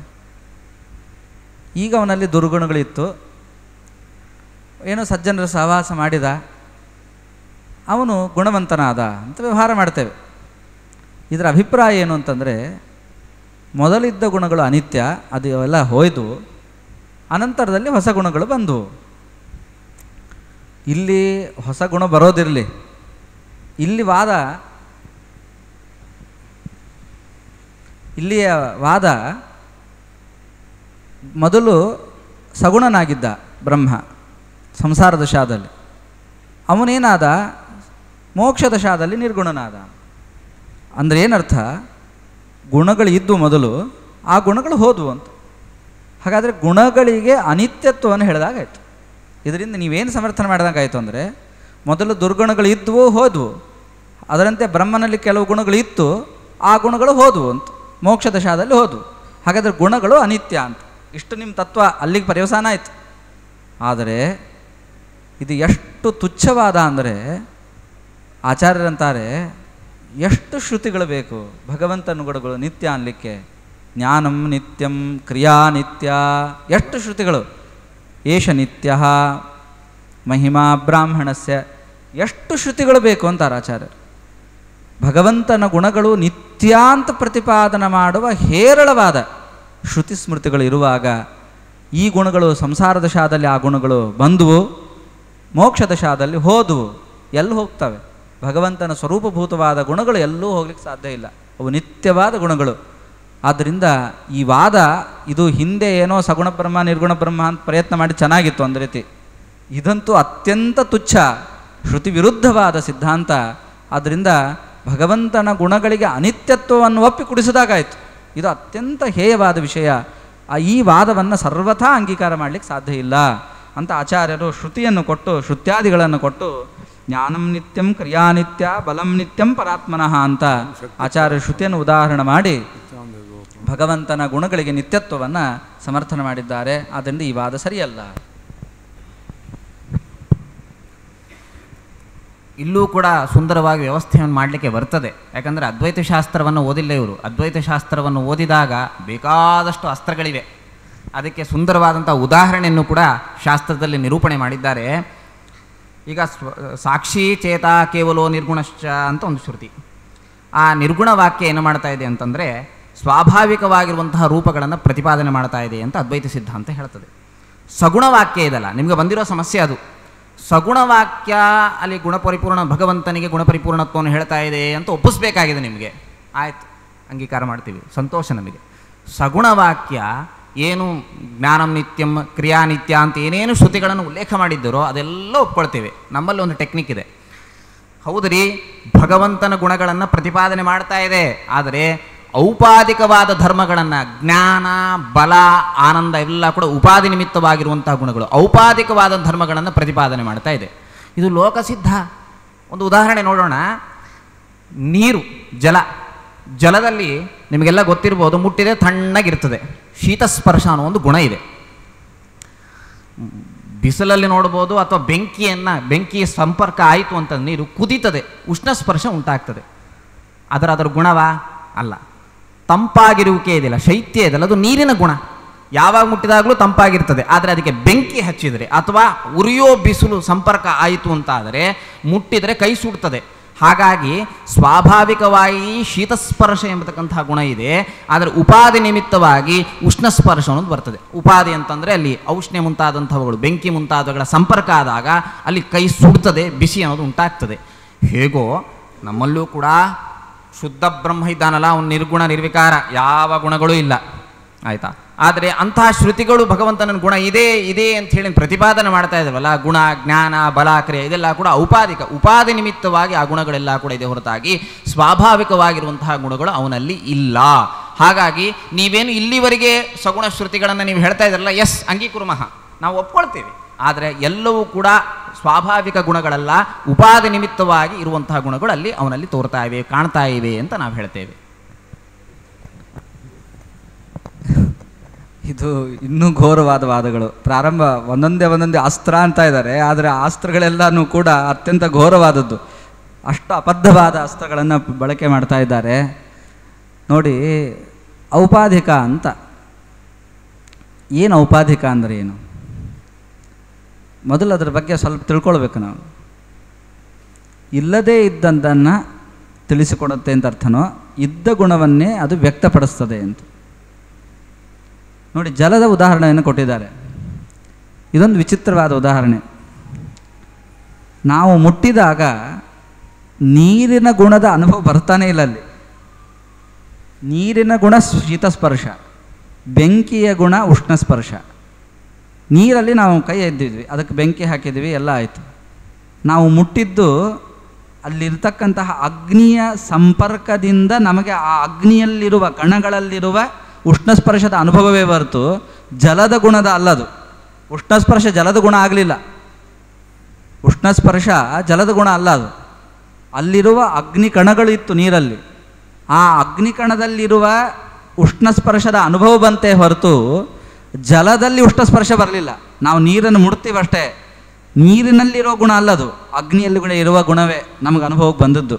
ಈಗ ಅವನಲ್ಲಿ ದುರ್ಗುಣಗಳಿತ್ತು ಏನೋ ಸಜ್ಜನರ ಸಹವಾಸ ಮಾಡಿದ ಅವನು ಗುಣವಂತನಾದ ಅಂತ ವ್ಯವಹಾರ ಮಾಡ್ತೇವೆ ಇದರ ಅಭಿಪ್ರಾಯ ಏನು ಅಂತಂದರೆ ಮೊದಲಿದ್ದ ಗುಣಗಳು ಅನಿತ್ಯ ಅದು ಎಲ್ಲ ಹೋಯ್ದು ಅನಂತರದಲ್ಲಿ ಹೊಸ ಗುಣಗಳು ಬಂದವು ಇಲ್ಲಿ ಹೊಸ ಗುಣ ಬರೋದಿರಲಿ ಇಲ್ಲಿ ವಾದ ಇಲ್ಲಿಯ ವಾದ ಮೊದಲು ಸಗುಣನಾಗಿದ್ದ ಬ್ರಹ್ಮ ಸಂಸಾರ ದಶಾದಲ್ಲಿ ಅವನೇನಾದ ಮೋಕ್ಷ ದಶಾದಲ್ಲಿ ನಿರ್ಗುಣನಾದ ಅಂದರೆ ಏನರ್ಥ ಗುಣಗಳು ಇದ್ದು ಮೊದಲು ಆ ಗುಣಗಳು ಹೋದವು ಅಂತ ಹಾಗಾದರೆ ಗುಣಗಳಿಗೆ ಅನಿತ್ಯತ್ವವನ್ನು ಹೇಳಿದಾಗಾಯ್ತು ಇದರಿಂದ ನೀವೇನು ಸಮರ್ಥನೆ ಮಾಡಿದಾಗಾಯ್ತು ಅಂದರೆ ಮೊದಲು ದುರ್ಗುಣಗಳು ಇದ್ವು ಹೋದವು ಅದರಂತೆ ಬ್ರಹ್ಮನಲ್ಲಿ ಕೆಲವು ಗುಣಗಳು ಇತ್ತು ಆ ಗುಣಗಳು ಹೋದವು ಅಂತ ಮೋಕ್ಷ ದಶಾದಲ್ಲಿ ಹೋದವು ಹಾಗಾದರೆ ಗುಣಗಳು ಅನಿತ್ಯ ಅಂತ ಇಷ್ಟು ನಿಮ್ಮ ತತ್ವ ಅಲ್ಲಿಗೆ ಪರ್ಯವಸಾನ ಆಯಿತು ಆದರೆ ಇದು ಎಷ್ಟು ತುಚ್ಛವಾದ ಅಂದರೆ ಆಚಾರ್ಯರಂತಾರೆ ಎಷ್ಟು ಶ್ರುತಿಗಳು ಬೇಕು ಭಗವಂತನ ಗುಣಗಳು ನಿತ್ಯ ಅನ್ಲಿಕ್ಕೆ ಜ್ಞಾನಂ ನಿತ್ಯಂ ಕ್ರಿಯಾ ನಿತ್ಯ ಎಷ್ಟು ಶ್ರುತಿಗಳು ಏಷ ನಿತ್ಯ ಮಹಿಮಾ ಬ್ರಾಹ್ಮಣಸ್ಯ ಎಷ್ಟು ಶ್ರುತಿಗಳು ಬೇಕು ಅಂತಾರೆ ಆಚಾರ್ಯರು ಭಗವಂತನ ಗುಣಗಳು ನಿತ್ಯಾಂತ ಪ್ರತಿಪಾದನ ಮಾಡುವ ಹೇರಳವಾದ ಶ್ರುತಿ ಸ್ಮೃತಿಗಳು ಇರುವಾಗ ಈ ಗುಣಗಳು ಸಂಸಾರದ ಶಾದಲ್ಲಿ ಆ ಗುಣಗಳು ಬಂದುವು ಮೋಕ್ಷದ ಶಾದಲ್ಲಿ ಹೋದುವು ಎಲ್ಲಿ ಹೋಗ್ತವೆ ಭಗವಂತನ ಸ್ವರೂಪಭೂತವಾದ ಗುಣಗಳು ಎಲ್ಲೂ ಹೋಗ್ಲಿಕ್ಕೆ ಸಾಧ್ಯ ಇಲ್ಲ ಅವು ನಿತ್ಯವಾದ ಗುಣಗಳು ಆದ್ದರಿಂದ ಈ ವಾದ ಇದು ಹಿಂದೆ ಏನೋ ಸಗುಣ ಬ್ರಹ್ಮ ನಿರ್ಗುಣ ಬ್ರಹ್ಮ ಅಂತ ಪ್ರಯತ್ನ ಮಾಡಿ ಚೆನ್ನಾಗಿತ್ತು ಒಂದು ರೀತಿ ಇದಂತೂ ಅತ್ಯಂತ ತುಚ್ಛ ಶ್ರುತಿ ವಿರುದ್ಧವಾದ ಸಿದ್ಧಾಂತ ಆದ್ದರಿಂದ ಭಗವಂತನ ಗುಣಗಳಿಗೆ ಅನಿತ್ಯತ್ವವನ್ನು ಒಪ್ಪಿ ಕುಡಿಸಿದಾಗಾಯಿತು ಇದು ಅತ್ಯಂತ ಹೇಯವಾದ ವಿಷಯ ಆ ಈ ವಾದವನ್ನು ಸರ್ವಥಾ ಅಂಗೀಕಾರ ಮಾಡಲಿಕ್ಕೆ ಸಾಧ್ಯ ಇಲ್ಲ ಅಂತ ಆಚಾರ್ಯರು ಶ್ರುತಿಯನ್ನು ಕೊಟ್ಟು ಶ್ರುತ್ಯಾದಿಗಳನ್ನು ಕೊಟ್ಟು ಜ್ಞಾನಂ ನಿತ್ಯಂ ಕ್ರಿಯಾನಿತ್ಯ ಬಲಂ ನಿತ್ಯಂ ಪರಾತ್ಮನಃ ಅಂತ ಆಚಾರ್ಯ ಶ್ರುತಿಯನ್ನು ಉದಾಹರಣೆ ಮಾಡಿ ಭಗವಂತನ ಗುಣಗಳಿಗೆ ನಿತ್ಯತ್ವವನ್ನು ಸಮರ್ಥನೆ ಮಾಡಿದ್ದಾರೆ ಆದ್ದರಿಂದ ಈ ವಾದ ಸರಿಯಲ್ಲ ಇಲ್ಲೂ ಕೂಡ ಸುಂದರವಾಗಿ ವ್ಯವಸ್ಥೆಯನ್ನು ಮಾಡಲಿಕ್ಕೆ ಬರ್ತದೆ ಯಾಕಂದರೆ ಅದ್ವೈತ ಶಾಸ್ತ್ರವನ್ನು ಓದಿಲ್ಲ ಇವರು ಅದ್ವೈತ ಶಾಸ್ತ್ರವನ್ನು ಓದಿದಾಗ ಬೇಕಾದಷ್ಟು ಅಸ್ತ್ರಗಳಿವೆ ಅದಕ್ಕೆ ಸುಂದರವಾದಂಥ ಉದಾಹರಣೆಯನ್ನು ಕೂಡ ಶಾಸ್ತ್ರದಲ್ಲಿ ನಿರೂಪಣೆ ಮಾಡಿದ್ದಾರೆ ಈಗ ಸ್ವ ಸಾಕ್ಷಿ ಚೇತ ಕೇವಲೋ ನಿರ್ಗುಣಶ್ಚ ಅಂತ ಒಂದು ಶ್ರುತಿ ಆ ನಿರ್ಗುಣ ವಾಕ್ಯ ಏನು ಮಾಡ್ತಾ ಇದೆ ಅಂತಂದರೆ ಸ್ವಾಭಾವಿಕವಾಗಿರುವಂತಹ ರೂಪಗಳನ್ನು ಪ್ರತಿಪಾದನೆ ಮಾಡ್ತಾ ಇದೆ ಅಂತ ಅದ್ವೈತ ಸಿದ್ಧಾಂತ ಹೇಳ್ತದೆ ಸಗುಣ ವಾಕ್ಯ ಇದಲ್ಲ ನಿಮಗೆ ಬಂದಿರೋ ಸಮಸ್ಯೆ ಅದು ಸಗುಣ ವಾಕ್ಯ ಅಲ್ಲಿ ಗುಣಪರಿಪೂರ್ಣ ಭಗವಂತನಿಗೆ ಗುಣಪರಿಪೂರ್ಣತ್ವವನ್ನು ಹೇಳ್ತಾ ಇದೆ ಅಂತ ಒಪ್ಪಿಸ್ಬೇಕಾಗಿದೆ ನಿಮಗೆ ಆಯ್ತು ಅಂಗೀಕಾರ ಮಾಡ್ತೀವಿ ಸಂತೋಷ ನಮಗೆ ಸಗುಣ ವಾಕ್ಯ ಏನು ಜ್ಞಾನಂ ನಿತ್ಯಂ ಕ್ರಿಯಾ ನಿತ್ಯ ಅಂತ ಏನೇನು ಶ್ರುತಿಗಳನ್ನು ಉಲ್ಲೇಖ ಮಾಡಿದ್ದರೋ ಅದೆಲ್ಲ ಒಪ್ಕೊಳ್ತೇವೆ ನಮ್ಮಲ್ಲಿ ಒಂದು ಟೆಕ್ನಿಕ್ ಇದೆ ಹೌದ್ರಿ ಭಗವಂತನ ಗುಣಗಳನ್ನು ಪ್ರತಿಪಾದನೆ ಮಾಡ್ತಾ ಇದೆ ಆದರೆ ಔಪಾದಿಕವಾದ ಧರ್ಮಗಳನ್ನು ಜ್ಞಾನ ಬಲ ಆನಂದ ಎಲ್ಲ ಕೂಡ ಉಪಾಧಿ ನಿಮಿತ್ತವಾಗಿರುವಂತಹ ಗುಣಗಳು ಔಪಾದಿಕವಾದ ಧರ್ಮಗಳನ್ನು ಪ್ರತಿಪಾದನೆ ಮಾಡ್ತಾ ಇದೆ ಇದು ಲೋಕಸಿದ್ಧ ಒಂದು ಉದಾಹರಣೆ ನೋಡೋಣ ನೀರು ಜಲ ಜಲದಲ್ಲಿ ನಿಮಗೆಲ್ಲ ಗೊತ್ತಿರ್ಬೋದು ಮುಟ್ಟಿದೆ ತಣ್ಣಗಿರ್ತದೆ ಶೀತಸ್ಪರ್ಶ ಅನ್ನೋ ಒಂದು ಗುಣ ಇದೆ ಬಿಸಿಲಲ್ಲಿ ನೋಡ್ಬೋದು ಅಥವಾ ಬೆಂಕಿಯನ್ನು ಬೆಂಕಿಯ ಸಂಪರ್ಕ ಆಯಿತು ಅಂತ ನೀರು ಕುದೀತದೆ ಉಷ್ಣ ಸ್ಪರ್ಶ ಉಂಟಾಗ್ತದೆ ಅದರ ಅದರ ಗುಣವಾ ಅಲ್ಲ ತಂಪಾಗಿರುವಿಕೆ ಇದೆಯಲ್ಲ ಶೈತ್ಯ ಇದೆಯಲ್ಲ ಅದು ನೀರಿನ ಗುಣ ಯಾವಾಗ ಮುಟ್ಟಿದಾಗಲೂ ತಂಪಾಗಿರ್ತದೆ ಆದರೆ ಅದಕ್ಕೆ ಬೆಂಕಿ ಹಚ್ಚಿದರೆ ಅಥವಾ ಉರಿಯೋ ಬಿಸಿಲು ಸಂಪರ್ಕ ಆಯಿತು ಅಂತಾದರೆ ಮುಟ್ಟಿದರೆ ಕೈ ಸುಡ್ತದೆ ಹಾಗಾಗಿ ಸ್ವಾಭಾವಿಕವಾಗಿ ಶೀತಸ್ಪರ್ಶ ಎಂಬತಕ್ಕಂತಹ ಗುಣ ಇದೆ ಆದರೆ ಉಪಾಧಿ ನಿಮಿತ್ತವಾಗಿ ಉಷ್ಣ ಸ್ಪರ್ಶ ಅನ್ನೋದು ಬರ್ತದೆ ಉಪಾಧಿ ಅಂತಂದರೆ ಅಲ್ಲಿ ಔಷ್ಣ್ಯ ಮುಂತಾದಂಥವುಗಳು ಬೆಂಕಿ ಮುಂತಾದವುಗಳ ಸಂಪರ್ಕ ಆದಾಗ ಅಲ್ಲಿ ಕೈ ಸುಡ್ತದೆ ಬಿಸಿ ಅನ್ನೋದು ಉಂಟಾಗ್ತದೆ ಹೇಗೋ ನಮ್ಮಲ್ಲೂ ಕೂಡ ಶುದ್ಧ ಬ್ರಹ್ಮ ಇದ್ದಾನಲ್ಲ ಅವನು ನಿರ್ಗುಣ ನಿರ್ವಿಕಾರ ಯಾವ ಗುಣಗಳೂ ಇಲ್ಲ ಆಯಿತಾ ಆದರೆ ಅಂತಹ ಶ್ರುತಿಗಳು ಭಗವಂತನ ಗುಣ ಇದೆ ಇದೆ ಅಂತ ಹೇಳಿ ಪ್ರತಿಪಾದನೆ ಮಾಡ್ತಾ ಇದ್ದಾವಲ್ಲ ಗುಣ ಜ್ಞಾನ ಬಲ ಕ್ರಿಯೆ ಇದೆಲ್ಲ ಕೂಡ ಔಪಾದಿಕ ಉಪಾಧಿ ನಿಮಿತ್ತವಾಗಿ ಆ ಗುಣಗಳೆಲ್ಲ ಕೂಡ ಇದೆ ಹೊರತಾಗಿ ಸ್ವಾಭಾವಿಕವಾಗಿರುವಂತಹ ಗುಣಗಳು ಅವನಲ್ಲಿ ಇಲ್ಲ ಹಾಗಾಗಿ ನೀವೇನು ಇಲ್ಲಿವರೆಗೆ ಸಗುಣ ಶ್ರುತಿಗಳನ್ನು ನೀವು ಹೇಳ್ತಾ ಇದ್ರಲ್ಲ ಎಸ್ ಅಂಗೀಕುರ್ಮಃ ನಾವು ಒಪ್ಕೊಳ್ತೇವೆ ಆದರೆ ಎಲ್ಲವೂ ಕೂಡ ಸ್ವಾಭಾವಿಕ ಗುಣಗಳಲ್ಲ ಉಪಾಧಿ ನಿಮಿತ್ತವಾಗಿ ಇರುವಂತಹ ಗುಣಗಳು ಅಲ್ಲಿ ಅವನಲ್ಲಿ ತೋರ್ತಾ ಇವೆ ಕಾಣ್ತಾ ಇವೆ ಅಂತ ನಾವು ಹೇಳ್ತೇವೆ ಇದು ಇನ್ನೂ ಘೋರವಾದ ವಾದಗಳು ಪ್ರಾರಂಭ ಒಂದೊಂದೇ ಒಂದೊಂದೇ ಅಸ್ತ್ರ ಅಂತ ಇದ್ದಾರೆ ಆದರೆ ಆ ಅಸ್ತ್ರಗಳೆಲ್ಲನೂ ಕೂಡ ಅತ್ಯಂತ ಘೋರವಾದದ್ದು ಅಷ್ಟು ಅಬದ್ಧವಾದ ಅಸ್ತ್ರಗಳನ್ನು ಬಳಕೆ ಮಾಡ್ತಾ ಇದ್ದಾರೆ ನೋಡಿ ಔಪಾಧಿಕ ಅಂತ ಏನು ಔಪಾಧಿಕ ಅಂದರೆ ಏನು ಮೊದಲು ಅದ್ರ ಬಗ್ಗೆ ಸ್ವಲ್ಪ ತಿಳ್ಕೊಳ್ಬೇಕು ನಾವು ಇಲ್ಲದೇ ಇದ್ದಂಥನ್ನು ತಿಳಿಸಿಕೊಡುತ್ತೆ ಅಂತ ಅರ್ಥನೋ ಇದ್ದ ಗುಣವನ್ನೇ ಅದು ವ್ಯಕ್ತಪಡಿಸ್ತದೆ ಅಂತ ನೋಡಿ ಜಲದ ಉದಾಹರಣೆಯನ್ನು ಕೊಟ್ಟಿದ್ದಾರೆ ಇದೊಂದು ವಿಚಿತ್ರವಾದ ಉದಾಹರಣೆ ನಾವು ಮುಟ್ಟಿದಾಗ ನೀರಿನ ಗುಣದ ಅನುಭವ ಬರ್ತಾನೆ ಇಲ್ಲ ಅಲ್ಲಿ ನೀರಿನ ಗುಣ ಶೀತಸ್ಪರ್ಶ ಬೆಂಕಿಯ ಗುಣ ಉಷ್ಣ ಸ್ಪರ್ಶ ನೀರಲ್ಲಿ ನಾವು ಕೈ ಎದ್ದಿದ್ವಿ ಅದಕ್ಕೆ ಬೆಂಕಿ ಹಾಕಿದ್ವಿ ಎಲ್ಲ ಆಯಿತು ನಾವು ಮುಟ್ಟಿದ್ದು ಅಲ್ಲಿರ್ತಕ್ಕಂತಹ ಅಗ್ನಿಯ ಸಂಪರ್ಕದಿಂದ ನಮಗೆ ಆ ಅಗ್ನಿಯಲ್ಲಿರುವ ಕಣಗಳಲ್ಲಿರುವ ಉಷ್ಣಸ್ಪರ್ಶದ ಅನುಭವವೇ ಹೊರತು ಜಲದ ಗುಣದ ಅಲ್ಲದು ಉಷ್ಣಸ್ಪರ್ಶ ಜಲದ ಗುಣ ಆಗಲಿಲ್ಲ ಉಷ್ಣಸ್ಪರ್ಶ ಜಲದ ಗುಣ ಅಲ್ಲ ಅದು ಅಲ್ಲಿರುವ ಅಗ್ನಿ ಕಣಗಳು ಇತ್ತು ನೀರಲ್ಲಿ ಆ ಅಗ್ನಿ ಕಣದಲ್ಲಿರುವ ಉಷ್ಣ ಸ್ಪರ್ಶದ ಅನುಭವ ಬಂತೆ ಹೊರತು ಜಲದಲ್ಲಿ ಉಷ್ಣ ಸ್ಪರ್ಶ ಬರಲಿಲ್ಲ ನಾವು ನೀರನ್ನು ಮುಡ್ತೀವಷ್ಟೇ ನೀರಿನಲ್ಲಿರೋ ಗುಣ ಅಲ್ಲದು ಅಗ್ನಿಯಲ್ಲಿ ಕೂಡ ಇರುವ ಗುಣವೇ ನಮಗೆ ಅನುಭವಕ್ಕೆ ಬಂದದ್ದು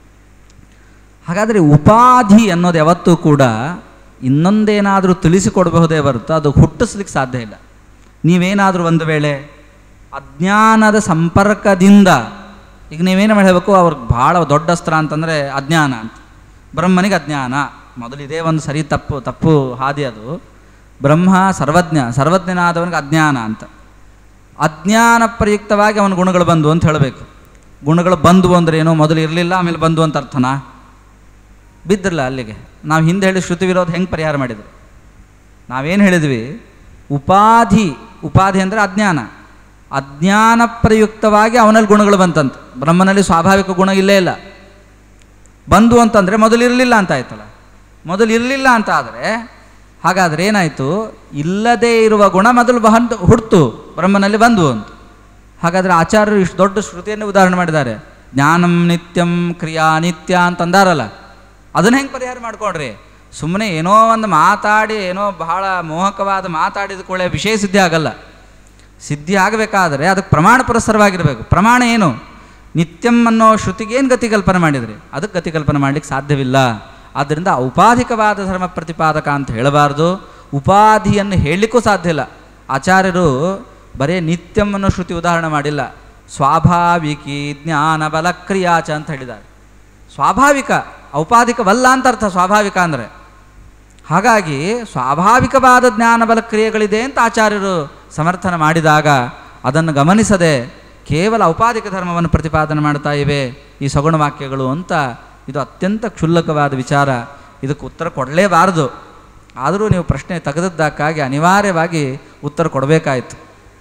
ಹಾಗಾದರೆ ಉಪಾಧಿ ಅನ್ನೋದು ಯಾವತ್ತೂ ಕೂಡ ಇನ್ನೊಂದೇನಾದರೂ ತಿಳಿಸಿಕೊಡಬಹುದೇ ಹೊರತು ಅದು ಹುಟ್ಟಿಸ್ಲಿಕ್ಕೆ ಸಾಧ್ಯ ಇಲ್ಲ ನೀವೇನಾದರೂ ಒಂದು ವೇಳೆ ಅಜ್ಞಾನದ ಸಂಪರ್ಕದಿಂದ ಈಗ ನೀವೇನು ಹೇಳಬೇಕು ಅವ್ರಿಗೆ ಭಾಳ ದೊಡ್ಡ ಅಸ್ತ್ರ ಅಂತಂದರೆ ಅಜ್ಞಾನ ಅಂತ ಬ್ರಹ್ಮನಿಗೆ ಅಜ್ಞಾನ ಮೊದಲು ಇದೇ ಒಂದು ಸರಿ ತಪ್ಪು ತಪ್ಪು ಹಾದಿ ಅದು ಬ್ರಹ್ಮ ಸರ್ವಜ್ಞ ಸರ್ವಜ್ಞನಾದವನಿಗೆ ಅಜ್ಞಾನ ಅಂತ ಅಜ್ಞಾನ ಪ್ರಯುಕ್ತವಾಗಿ ಅವನ ಗುಣಗಳು ಬಂದು ಅಂತ ಹೇಳಬೇಕು ಗುಣಗಳು ಬಂದು ಅಂದ್ರೆ ಏನೋ ಮೊದಲು ಇರಲಿಲ್ಲ ಆಮೇಲೆ ಬಂದು ಅಂತ ಅರ್ಥನಾ ಬಿದ್ದಿರಲ್ಲ ಅಲ್ಲಿಗೆ ನಾವು ಹಿಂದೆ ಹೇಳಿ ಶ್ರುತಿ ವಿರೋಧ ಹೆಂಗೆ ಪರಿಹಾರ ಮಾಡಿದ್ವಿ ನಾವೇನು ಹೇಳಿದ್ವಿ ಉಪಾಧಿ ಉಪಾಧಿ ಅಂದರೆ ಅಜ್ಞಾನ ಅಜ್ಞಾನ ಪ್ರಯುಕ್ತವಾಗಿ ಅವನಲ್ಲಿ ಗುಣಗಳು ಬಂತಂತ ಬ್ರಹ್ಮನಲ್ಲಿ ಸ್ವಾಭಾವಿಕ ಗುಣ ಇಲ್ಲೇ ಇಲ್ಲ ಬಂದು ಅಂತಂದರೆ ಮೊದಲು ಇರಲಿಲ್ಲ ಅಂತ ಆಯ್ತಲ್ಲ ಮೊದಲು ಇರಲಿಲ್ಲ ಅಂತ ಆದರೆ ಹಾಗಾದರೆ ಏನಾಯಿತು ಇಲ್ಲದೇ ಇರುವ ಗುಣ ಮೊದಲು ಬಂದು ಹುಡ್ತು ಬ್ರಹ್ಮನಲ್ಲಿ ಬಂದು ಅಂತ ಹಾಗಾದರೆ ಆಚಾರ್ಯರು ಇಷ್ಟು ದೊಡ್ಡ ಶ್ರುತಿಯನ್ನು ಉದಾಹರಣೆ ಮಾಡಿದ್ದಾರೆ ಜ್ಞಾನಂ ನಿತ್ಯಂ ಕ್ರಿಯಾ ನಿತ್ಯ ಅಂತ ಅಂದಾರಲ್ಲ ಅದನ್ನ ಹೆಂಗೆ ಪರಿಹಾರ ಮಾಡ್ಕೊಡ್ರಿ ಸುಮ್ಮನೆ ಏನೋ ಒಂದು ಮಾತಾಡಿ ಏನೋ ಬಹಳ ಮೋಹಕವಾದ ಮಾತಾಡಿದ ಕೂಡಲೇ ವಿಷಯ ಸಿದ್ಧಿ ಆಗಲ್ಲ ಸಿದ್ಧಿ ಆಗಬೇಕಾದ್ರೆ ಅದಕ್ಕೆ ಪ್ರಮಾಣ ಪುರಸ್ಸರವಾಗಿರಬೇಕು ಪ್ರಮಾಣ ಏನು ನಿತ್ಯಂ ಅನ್ನೋ ಶ್ರುತಿಗೆ ಏನು ಗತಿ ಕಲ್ಪನೆ ಮಾಡಿದ್ರಿ ಅದಕ್ಕೆ ಗತಿ ಕಲ್ಪನೆ ಮಾಡಲಿಕ್ಕೆ ಸಾಧ್ಯವಿಲ್ಲ ಆದ್ದರಿಂದ ಔಪಾಧಿಕವಾದ ಧರ್ಮ ಪ್ರತಿಪಾದಕ ಅಂತ ಹೇಳಬಾರ್ದು ಉಪಾಧಿಯನ್ನು ಹೇಳಲಿಕ್ಕೂ ಸಾಧ್ಯ ಇಲ್ಲ ಆಚಾರ್ಯರು ಬರೇ ನಿತ್ಯಂ ಅನ್ನೋ ಶ್ರುತಿ ಉದಾಹರಣೆ ಮಾಡಿಲ್ಲ ಸ್ವಾಭಾವಿಕಿ ಜ್ಞಾನ ಬಲ ಕ್ರಿಯಾಚ ಅಂತ ಹೇಳಿದ್ದಾರೆ ಸ್ವಾಭಾವಿಕ ಔಪಾಧಿಕವಲ್ಲ ಅಂತ ಅರ್ಥ ಸ್ವಾಭಾವಿಕ ಅಂದರೆ ಹಾಗಾಗಿ ಸ್ವಾಭಾವಿಕವಾದ ಜ್ಞಾನ ಬಲ ಕ್ರಿಯೆಗಳಿದೆ ಅಂತ ಆಚಾರ್ಯರು ಸಮರ್ಥನೆ ಮಾಡಿದಾಗ ಅದನ್ನು ಗಮನಿಸದೆ ಕೇವಲ ಔಪಾಧಿಕ ಧರ್ಮವನ್ನು ಪ್ರತಿಪಾದನೆ ಮಾಡ್ತಾ ಇವೆ ಈ ಸಗುಣ ವಾಕ್ಯಗಳು ಅಂತ ಇದು ಅತ್ಯಂತ ಕ್ಷುಲ್ಲಕವಾದ ವಿಚಾರ ಇದಕ್ಕೆ ಉತ್ತರ ಕೊಡಲೇಬಾರದು ಆದರೂ ನೀವು ಪ್ರಶ್ನೆ ತೆಗೆದದ್ದಕ್ಕಾಗಿ ಅನಿವಾರ್ಯವಾಗಿ ಉತ್ತರ ಕೊಡಬೇಕಾಯಿತು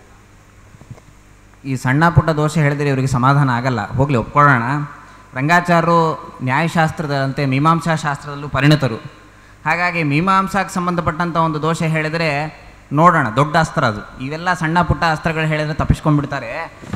ಈ ಸಣ್ಣ ಪುಟ್ಟ ದೋಷ ಹೇಳಿದರೆ ಇವರಿಗೆ ಸಮಾಧಾನ ಆಗಲ್ಲ ಹೋಗಲಿ ಒಪ್ಕೊಳ್ಳೋಣ ರಂಗಾಚಾರ್ಯರು ನ್ಯಾಯಶಾಸ್ತ್ರದಂತೆ ಮೀಮಾಂಸಾ ಶಾಸ್ತ್ರದಲ್ಲೂ ಪರಿಣಿತರು ಹಾಗಾಗಿ ಮೀಮಾಂಸಾಕ್ಕೆ ಸಂಬಂಧಪಟ್ಟಂಥ ಒಂದು ದೋಷ ಹೇಳಿದರೆ ನೋಡೋಣ ದೊಡ್ಡ ಅಸ್ತ್ರ ಅದು ಇವೆಲ್ಲ ಸಣ್ಣ ಪುಟ್ಟ ಅಸ್ತ್ರಗಳು ಹೇಳಿದರೆ ತಪ್ಪಿಸ್ಕೊಂಡ್ಬಿಡ್ತಾರೆ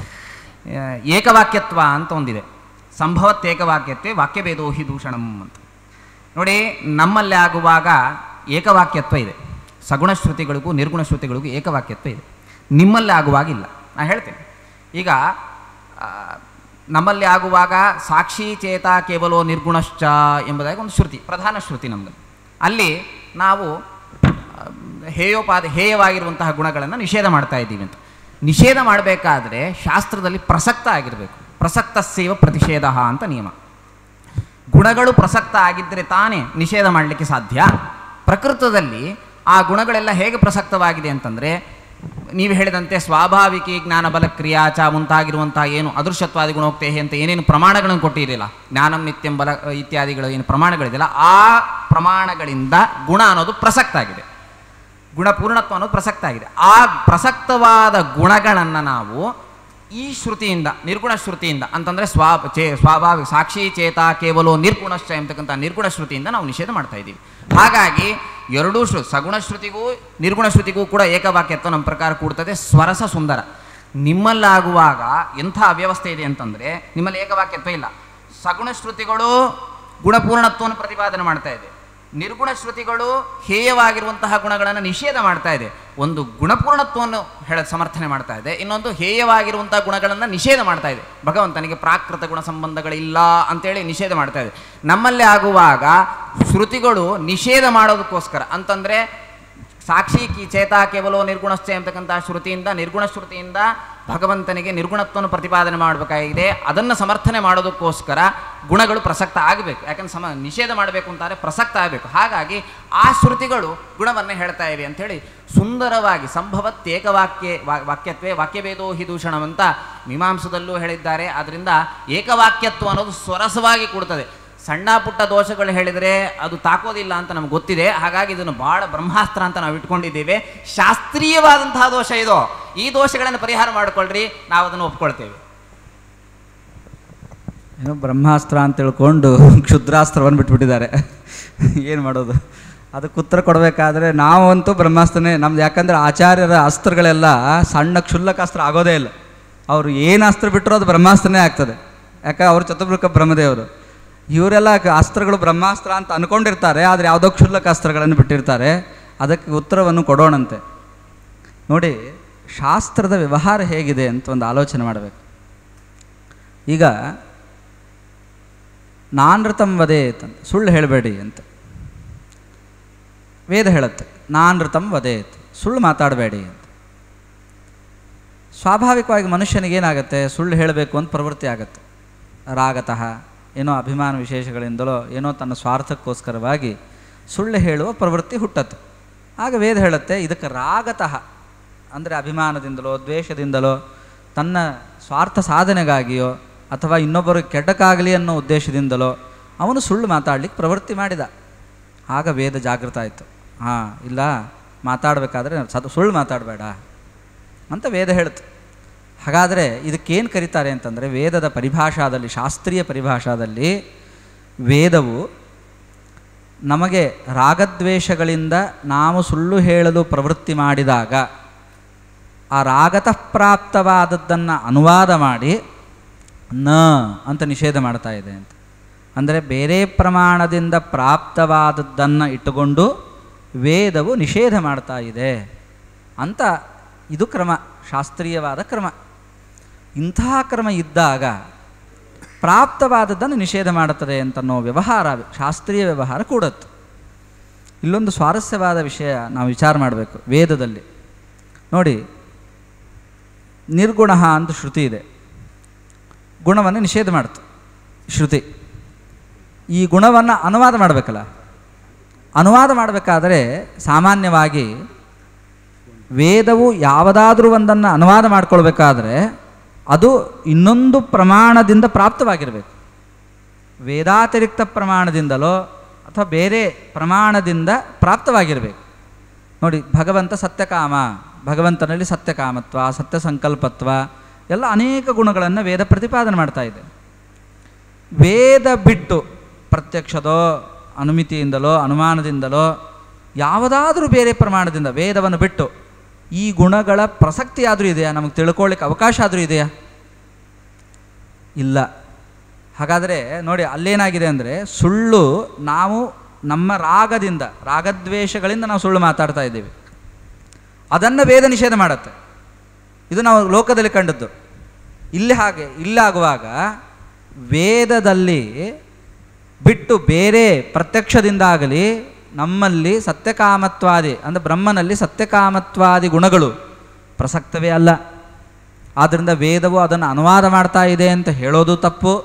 ಆ, ಏಕವಾಕ್ಯತ್ವ ಅಂತ ಒಂದಿದೆ ಸಂಭವತ್ ಏಕವಾಕ್ಯತ್ವೇ ವಾಕ್ಯಭೇದೋ ಹಿ ದೂಷಣಂ ಅಂತ ನೋಡಿ ನಮ್ಮಲ್ಲಿ ಆಗುವಾಗ ಏಕವಾಕ್ಯತ್ವ ಇದೆ ಸಗುಣ ಶ್ರುತಿಗಳಿಗೂ ನಿರ್ಗುಣ ಶ್ರುತಿಗಳಿಗೂ ಏಕವಾಕ್ಯತ್ವ ಇದೆ ನಿಮ್ಮಲ್ಲಿ ಆಗುವಾಗಿಲ್ಲ ನಾನು ಹೇಳ್ತೇನೆ ಈಗ ಆ, ನಮ್ಮಲ್ಲಿ ಆಗುವಾಗ ಸಾಕ್ಷಿ ಚೇತ ಕೇವಲೋ ನಿರ್ಗುಣಶ್ಚ ಎಂಬುದಾಗಿ ಒಂದು ಶ್ರುತಿ ಪ್ರಧಾನ ಶ್ರುತಿ ನಮ್ಮದು ಅಲ್ಲಿ ನಾವು ಆ, ಹೇಯೋಪಾದ ಹೇಯವಾಗಿರುವಂತಹ ಗುಣಗಳನ್ನು ನಿಷೇಧ ಮಾಡ್ತಾ ಇದ್ದೀವಿ ಅಂತ ನಿಷೇಧ ಮಾಡಬೇಕಾದ್ರೆ ಶಾಸ್ತ್ರದಲ್ಲಿ ಪ್ರಸಕ್ತ ಆಗಿರಬೇಕು ಪ್ರಸಕ್ತ ಸೇವ ಪ್ರತಿಷೇಧ ಅಂತ ನಿಯಮ ಗುಣಗಳು ಪ್ರಸಕ್ತ ಆಗಿದ್ದರೆ ತಾನೇ ನಿಷೇಧ ಮಾಡಲಿಕ್ಕೆ ಸಾಧ್ಯ ಪ್ರಕೃತದಲ್ಲಿ ಆ ಗುಣಗಳೆಲ್ಲ ಹೇಗೆ ಪ್ರಸಕ್ತವಾಗಿದೆ ಅಂತಂದರೆ ನೀವು ಹೇಳಿದಂತೆ ಸ್ವಾಭಾವಿಕಿ ಜ್ಞಾನ ಬಲ ಕ್ರಿಯಾಚ ಮುಂತಾಗಿರುವಂತಹ ಏನು ಅದೃಶ್ಯತ್ವಾದಿ ಗುಣೋಕ್ತೆ ಅಂತ ಏನೇನು ಪ್ರಮಾಣಗಳನ್ನು ಕೊಟ್ಟಿರಲಿಲ್ಲ ಜ್ಞಾನಂ ನಿತ್ಯಂ ಬಲ ಇತ್ಯಾದಿಗಳು ಏನು ಪ್ರಮಾಣಗಳಿದೆಯಲ್ಲ ಆ ಪ್ರಮಾಣಗಳಿಂದ ಗುಣ ಅನ್ನೋದು ಪ್ರಸಕ್ತ ಆಗಿದೆ ಗುಣ ಪೂರ್ಣತ್ವ ಅನ್ನೋದು ಪ್ರಸಕ್ತ ಆಗಿದೆ ಆ ಪ್ರಸಕ್ತವಾದ ಗುಣಗಳನ್ನು ನಾವು ಈ ಶ್ರುತಿಯಿಂದ ನಿರ್ಗುಣ ಶ್ರುತಿಯಿಂದ ಅಂತಂದರೆ ಸ್ವಾ ಚೇ ಸ್ವಾಭಾವಿಕ ಸಾಕ್ಷಿ ಚೇತ ಕೇವಲ ನಿರ್ಗುಣಶ್ಚ ಎಂಬತಕ್ಕಂಥ ನಿರ್ಗುಣ ಶ್ರುತಿಯಿಂದ ನಾವು ನಿಷೇಧ ಮಾಡ್ತಾ ಇದ್ದೀವಿ ಹಾಗಾಗಿ ಎರಡೂ ಶ್ರು ಸಗುಣ ಶ್ರುತಿಗೂ ನಿರ್ಗುಣ ಶ್ರುತಿಗೂ ಕೂಡ ಏಕವಾಕ್ಯತ್ವ ನಮ್ಮ ಪ್ರಕಾರ ಕೂಡ್ತದೆ ಸ್ವರಸ ಸುಂದರ ನಿಮ್ಮಲ್ಲಾಗುವಾಗ ಎಂಥ ಅವ್ಯವಸ್ಥೆ ಇದೆ ಅಂತಂದರೆ ನಿಮ್ಮಲ್ಲಿ ಏಕವಾಕ್ಯತ್ವ ಇಲ್ಲ ಸಗುಣ ಶ್ರುತಿಗಳು ಗುಣಪೂರ್ಣತ್ವವನ್ನು ಪ್ರತಿಪಾದನೆ ಮಾಡ್ತಾ ಇದೆ ನಿರ್ಗುಣ ಶ್ರುತಿಗಳು ಹೇಯವಾಗಿರುವಂತಹ ಗುಣಗಳನ್ನು ನಿಷೇಧ ಮಾಡ್ತಾ ಇದೆ ಒಂದು ಗುಣಪೂರ್ಣತ್ವವನ್ನು ಹೇಳ ಸಮರ್ಥನೆ ಮಾಡ್ತಾ ಇದೆ ಇನ್ನೊಂದು ಹೇಯವಾಗಿರುವಂತಹ ಗುಣಗಳನ್ನು ನಿಷೇಧ ಮಾಡ್ತಾ ಇದೆ ಭಗವಂತನಿಗೆ ಪ್ರಾಕೃತ ಗುಣ ಸಂಬಂಧಗಳಿಲ್ಲ ಅಂತೇಳಿ ನಿಷೇಧ ಮಾಡ್ತಾ ಇದೆ ನಮ್ಮಲ್ಲಿ ಆಗುವಾಗ ಶ್ರುತಿಗಳು ನಿಷೇಧ ಮಾಡೋದಕ್ಕೋಸ್ಕರ ಅಂತಂದರೆ ಸಾಕ್ಷಿ ಕಿ ಚೇತ ಕೇವಲ ನಿರ್ಗುಣಶ್ಚ ಎಂಬತಕ್ಕಂಥ ಶ್ರುತಿಯಿಂದ ನಿರ್ಗುಣ ಶ್ರುತಿಯಿಂದ ಭಗವಂತನಿಗೆ ನಿರ್ಗುಣತ್ವವನ್ನು ಪ್ರತಿಪಾದನೆ ಮಾಡಬೇಕಾಗಿದೆ ಅದನ್ನು ಸಮರ್ಥನೆ ಮಾಡೋದಕ್ಕೋಸ್ಕರ ಗುಣಗಳು ಪ್ರಸಕ್ತ ಆಗಬೇಕು ಯಾಕಂದ್ರೆ ಸಮ ನಿಷೇಧ ಮಾಡಬೇಕು ಅಂತಾರೆ ಪ್ರಸಕ್ತ ಆಗಬೇಕು ಹಾಗಾಗಿ ಆ ಶ್ರುತಿಗಳು ಗುಣವನ್ನು ಹೇಳ್ತಾ ಇವೆ ಅಂಥೇಳಿ ಸುಂದರವಾಗಿ ಸಂಭವತ್ ಏಕವಾಕ್ಯ ವಾ- ವಾಕ್ಯತ್ವೇ ವಾಕ್ಯಭೇದೋ ಹಿ ದೂಷಣಂ ಅಂತ ಮೀಮಾಂಸದಲ್ಲೂ ಹೇಳಿದ್ದಾರೆ ಆದ್ದರಿಂದ ಏಕವಾಕ್ಯತ್ವ ಅನ್ನೋದು ಸ್ವರಸವಾಗಿ ಕೂಡ್ತದೆ ಸಣ್ಣ ಪುಟ್ಟ ದೋಷಗಳು ಹೇಳಿದರೆ ಅದು ತಾಕೋದಿಲ್ಲ ಅಂತ ನಮ್ಗೆ ಗೊತ್ತಿದೆ ಹಾಗಾಗಿ ಇದನ್ನು ಭಾಳ ಬ್ರಹ್ಮಾಸ್ತ್ರ ಅಂತ ನಾವು ಇಟ್ಕೊಂಡಿದ್ದೇವೆ ಶಾಸ್ತ್ರೀಯವಾದಂತಹ ದೋಷ ಇದು ಈ ದೋಷಗಳನ್ನು ಪರಿಹಾರ ಮಾಡಿಕೊಳ್ಳ್ರಿ ನಾವು ಅದನ್ನು ಒಪ್ಕೊಳ್ತೇವೆ ಏನೋ ಬ್ರಹ್ಮಾಸ್ತ್ರ ಅಂತ ತಿಳ್ಕೊಂಡು ಕ್ಷುದ್ರಾಸ್ತ್ರವನ್ನು ಬಿಟ್ಬಿಟ್ಟಿದ್ದಾರೆ ಏನು ಮಾಡೋದು ಅದಕ್ಕೆ ಉತ್ತರ ಕೊಡಬೇಕಾದ್ರೆ ನಾವಂತೂ ಬ್ರಹ್ಮಾಸ್ತ್ರನೇ ನಮ್ದು ಯಾಕಂದರೆ ಆಚಾರ್ಯರ ಅಸ್ತ್ರಗಳೆಲ್ಲ ಸಣ್ಣ ಕ್ಷುಲ್ಲಕ ಅಸ್ತ್ರ ಆಗೋದೇ ಇಲ್ಲ ಅವರು ಏನು ಅಸ್ತ್ರ ಬಿಟ್ಟರು ಅದು ಬ್ರಹ್ಮಾಸ್ತ್ರನೇ ಆಗ್ತದೆ ಯಾಕೆ ಅವರು ಚತುರ್ಮುಖ ಬ್ರಹ್ಮದೇವರು ಇವರೆಲ್ಲ ಕ- ಅಸ್ತ್ರಗಳು ಬ್ರಹ್ಮಾಸ್ತ್ರ ಅಂತ ಅನ್ಕೊಂಡಿರ್ತಾರೆ ಆದರೆ ಯಾವುದೋ ಕ್ಷುಲ್ಲಕ ಅಸ್ತ್ರಗಳನ್ನು ಬಿಟ್ಟಿರ್ತಾರೆ ಅದಕ್ಕೆ ಉತ್ತರವನ್ನು ಕೊಡೋಣಂತೆ ನೋಡಿ ಶಾಸ್ತ್ರದ ವ್ಯವಹಾರ ಹೇಗಿದೆ ಅಂತ ಒಂದು ಆಲೋಚನೆ ಮಾಡಬೇಕು ಈಗ ನಾನೃತಂ ವದೇತ್ ಅಂತ ಸುಳ್ಳು ಹೇಳಬೇಡಿ ಅಂತ ವೇದ ಹೇಳುತ್ತೆ ನಾನೃತಂ ವದೇತ್ ಸುಳ್ಳು ಮಾತಾಡಬೇಡಿ ಅಂತ ಸ್ವಾಭಾವಿಕವಾಗಿ ಮನುಷ್ಯನಿಗೆ ಏನಾಗುತ್ತೆ ಸುಳ್ಳು ಹೇಳಬೇಕು ಅಂತ ಪ್ರವೃತ್ತಿ ಆಗುತ್ತೆ ರಾಗತಃ ಏನೋ ಅಭಿಮಾನ ವಿಶೇಷಗಳಿಂದಲೋ ಏನೋ ತನ್ನ ಸ್ವಾರ್ಥಕ್ಕೋಸ್ಕರವಾಗಿ ಸುಳ್ಳು ಹೇಳುವ ಪ್ರವೃತ್ತಿ ಹುಟ್ಟತ್ತೆ ಆಗ ವೇದ ಹೇಳುತ್ತೆ ಇದಕ್ಕೆ ರಾಗತಃ ಅಂದರೆ ಅಭಿಮಾನದಿಂದಲೋ ದ್ವೇಷದಿಂದಲೋ ತನ್ನ ಸ್ವಾರ್ಥ ಸಾಧನೆಗಾಗಿಯೋ ಅಥವಾ ಇನ್ನೊಬ್ಬರಿಗೆ ಕೆಡ್ಡಕ್ಕಾಗಲಿ ಅನ್ನೋ ಉದ್ದೇಶದಿಂದಲೋ ಅವನು ಸುಳ್ಳು ಮಾತಾಡ್ಲಿಕ್ಕೆ ಪ್ರವೃತ್ತಿ ಮಾಡಿದ ಆಗ ವೇದ ಜಾಗೃತ ಆಯಿತು ಹಾಂ ಇಲ್ಲ ಮಾತಾಡಬೇಕಾದ್ರೆ ಸದು ಸುಳ್ಳು ಮಾತಾಡಬೇಡ ಅಂತ ವೇದ ಹೇಳ್ತು ಹಾಗಾದರೆ ಇದಕ್ಕೇನು ಕರೀತಾರೆ ಅಂತಂದರೆ ವೇದದ ಪರಿಭಾಷಾದಲ್ಲಿ ಶಾಸ್ತ್ರೀಯ ಪರಿಭಾಷಾದಲ್ಲಿ ವೇದವು ನಮಗೆ ರಾಗದ್ವೇಷಗಳಿಂದ ನಾವು ಸುಳ್ಳು ಹೇಳಲು ಪ್ರವೃತ್ತಿ ಮಾಡಿದಾಗ ಆ ರಾಗತಃ ಪ್ರಾಪ್ತವಾದದ್ದನ್ನು ಅನುವಾದ ಮಾಡಿ ನ ಅಂತ ನಿಷೇಧ ಮಾಡ್ತಾ ಇದೆ ಅಂತ ಅಂದರೆ ಬೇರೆ ಪ್ರಮಾಣದಿಂದ ಪ್ರಾಪ್ತವಾದದ್ದನ್ನು ಇಟ್ಟುಕೊಂಡು ವೇದವು ನಿಷೇಧ ಮಾಡ್ತಾ ಇದೆ ಅಂತ ಇದು ಕ್ರಮ ಶಾಸ್ತ್ರೀಯವಾದ ಕ್ರಮ ಇಂತಹ ಕ್ರಮ ಇದ್ದಾಗ ಪ್ರಾಪ್ತವಾದದ್ದನ್ನು ನಿಷೇಧ ಮಾಡುತ್ತದೆ ಅಂತನ್ನೋ ವ್ಯವಹಾರ ಶಾಸ್ತ್ರೀಯ ವ್ಯವಹಾರ ಕೂಡತ್ತು ಇಲ್ಲೊಂದು ಸ್ವಾರಸ್ಯವಾದ ವಿಷಯ ನಾವು ವಿಚಾರ ಮಾಡಬೇಕು ವೇದದಲ್ಲಿ ನೋಡಿ ನಿರ್ಗುಣ ಅಂತ ಶ್ರುತಿ ಇದೆ ಗುಣವನ್ನು ನಿಷೇಧ ಮಾಡ್ತು ಶ್ರುತಿ ಈ ಗುಣವನ್ನು ಅನುವಾದ ಮಾಡಬೇಕಲ್ಲ ಅನುವಾದ ಮಾಡಬೇಕಾದರೆ ಸಾಮಾನ್ಯವಾಗಿ ವೇದವು ಯಾವುದಾದ್ರೂ ಒಂದನ್ನು ಅನುವಾದ ಮಾಡ್ಕೊಳ್ಬೇಕಾದ್ರೆ ಅದು ಇನ್ನೊಂದು ಪ್ರಮಾಣದಿಂದ ಪ್ರಾಪ್ತವಾಗಿರಬೇಕು ವೇದಾತಿರಿಕ್ತ ಪ್ರಮಾಣದಿಂದಲೋ ಅಥವಾ ಬೇರೆ ಪ್ರಮಾಣದಿಂದ ಪ್ರಾಪ್ತವಾಗಿರಬೇಕು ನೋಡಿ ಭಗವಂತ ಸತ್ಯಕಾಮ ಭಗವಂತನಲ್ಲಿ ಸತ್ಯಕಾಮತ್ವ ಸತ್ಯ ಸಂಕಲ್ಪತ್ವ ಎಲ್ಲ ಅನೇಕ ಗುಣಗಳನ್ನು ವೇದ ಪ್ರತಿಪಾದನೆ ಮಾಡ್ತಾ ಇದೆ ವೇದ ಬಿಟ್ಟು ಪ್ರತ್ಯಕ್ಷದೋ ಅನುಮಿತಿಯಿಂದಲೋ ಅನುಮಾನದಿಂದಲೋ ಯಾವುದಾದ್ರೂ ಬೇರೆ ಪ್ರಮಾಣದಿಂದ ವೇದವನ್ನು ಬಿಟ್ಟು ಈ ಗುಣಗಳ ಪ್ರಸಕ್ತಿ ಆದರೂ ಇದೆಯಾ ನಮಗೆ ತಿಳ್ಕೊಳ್ಳಿಕ್ಕೆ ಅವಕಾಶ ಆದರೂ ಇದೆಯಾ ಇಲ್ಲ ಹಾಗಾದರೆ ನೋಡಿ ಅಲ್ಲೇನಾಗಿದೆ ಅಂದರೆ ಸುಳ್ಳು ನಾವು ನಮ್ಮ ರಾಗದಿಂದ ರಾಗದ್ವೇಷಗಳಿಂದ ನಾವು ಸುಳ್ಳು ಮಾತಾಡ್ತಾ ಇದ್ದೀವಿ ಅದನ್ನು ವೇದ ನಿಷೇಧ ಮಾಡುತ್ತೆ ಇದು ನಾವು ಲೋಕದಲ್ಲಿ ಕಂಡದ್ದು ಇಲ್ಲಿ ಹಾಗೆ ಇಲ್ಲಾಗುವಾಗ ವೇದದಲ್ಲಿ ಬಿಟ್ಟು ಬೇರೆ ಪ್ರತ್ಯಕ್ಷದಿಂದಾಗಲಿ ನಮ್ಮಲ್ಲಿ ಸತ್ಯಕಾಮತ್ವಾದಿ ಅಂದರೆ ಬ್ರಹ್ಮನಲ್ಲಿ ಸತ್ಯಕಾಮತ್ವಾದಿ ಗುಣಗಳು ಪ್ರಸಕ್ತವೇ ಅಲ್ಲ ಆದ್ದರಿಂದ ವೇದವು ಅದನ್ನು ಅನುವಾದ ಮಾಡ್ತಾ ಇದೆ ಅಂತ ಹೇಳೋದು ತಪ್ಪು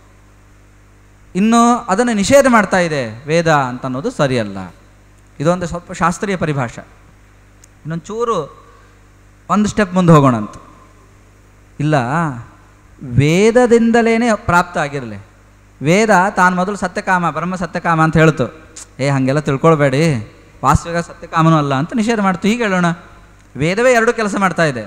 ಇನ್ನು ಅದನ್ನು ನಿಷೇಧ ಮಾಡ್ತಾ ಇದೆ ವೇದ ಅಂತ ಅನ್ನೋದು ಸರಿಯಲ್ಲ ಇದೊಂದು ಸ್ವಲ್ಪ ಶಾಸ್ತ್ರೀಯ ಪರಿಭಾಷೆ ಇನ್ನೊಂದು ಚೂರು ಒಂದು ಸ್ಟೆಪ್ ಮುಂದೆ ಹೋಗೋಣ ಅಂತ ಇಲ್ಲ ವೇದದಿಂದಲೇ ಪ್ರಾಪ್ತ ಆಗಿರಲಿ ವೇದ ತಾನು ಮೊದಲು ಸತ್ಯಕಾಮ ಬ್ರಹ್ಮ ಸತ್ಯಕಾಮ ಅಂತ ಹೇಳ್ತು ಏ ಹಾಗೆಲ್ಲ ತಿಳ್ಕೊಳ್ಬೇಡಿ ವಾಸ್ತವಿಕ ಸತ್ಯಕಾಮನೂ ಅಲ್ಲ ಅಂತ ನಿಷೇಧ ಮಾಡ್ತು ಹೀಗೆ ಹೇಳೋಣ ವೇದವೇ ಎರಡು ಕೆಲಸ ಮಾಡ್ತಾ ಇದೆ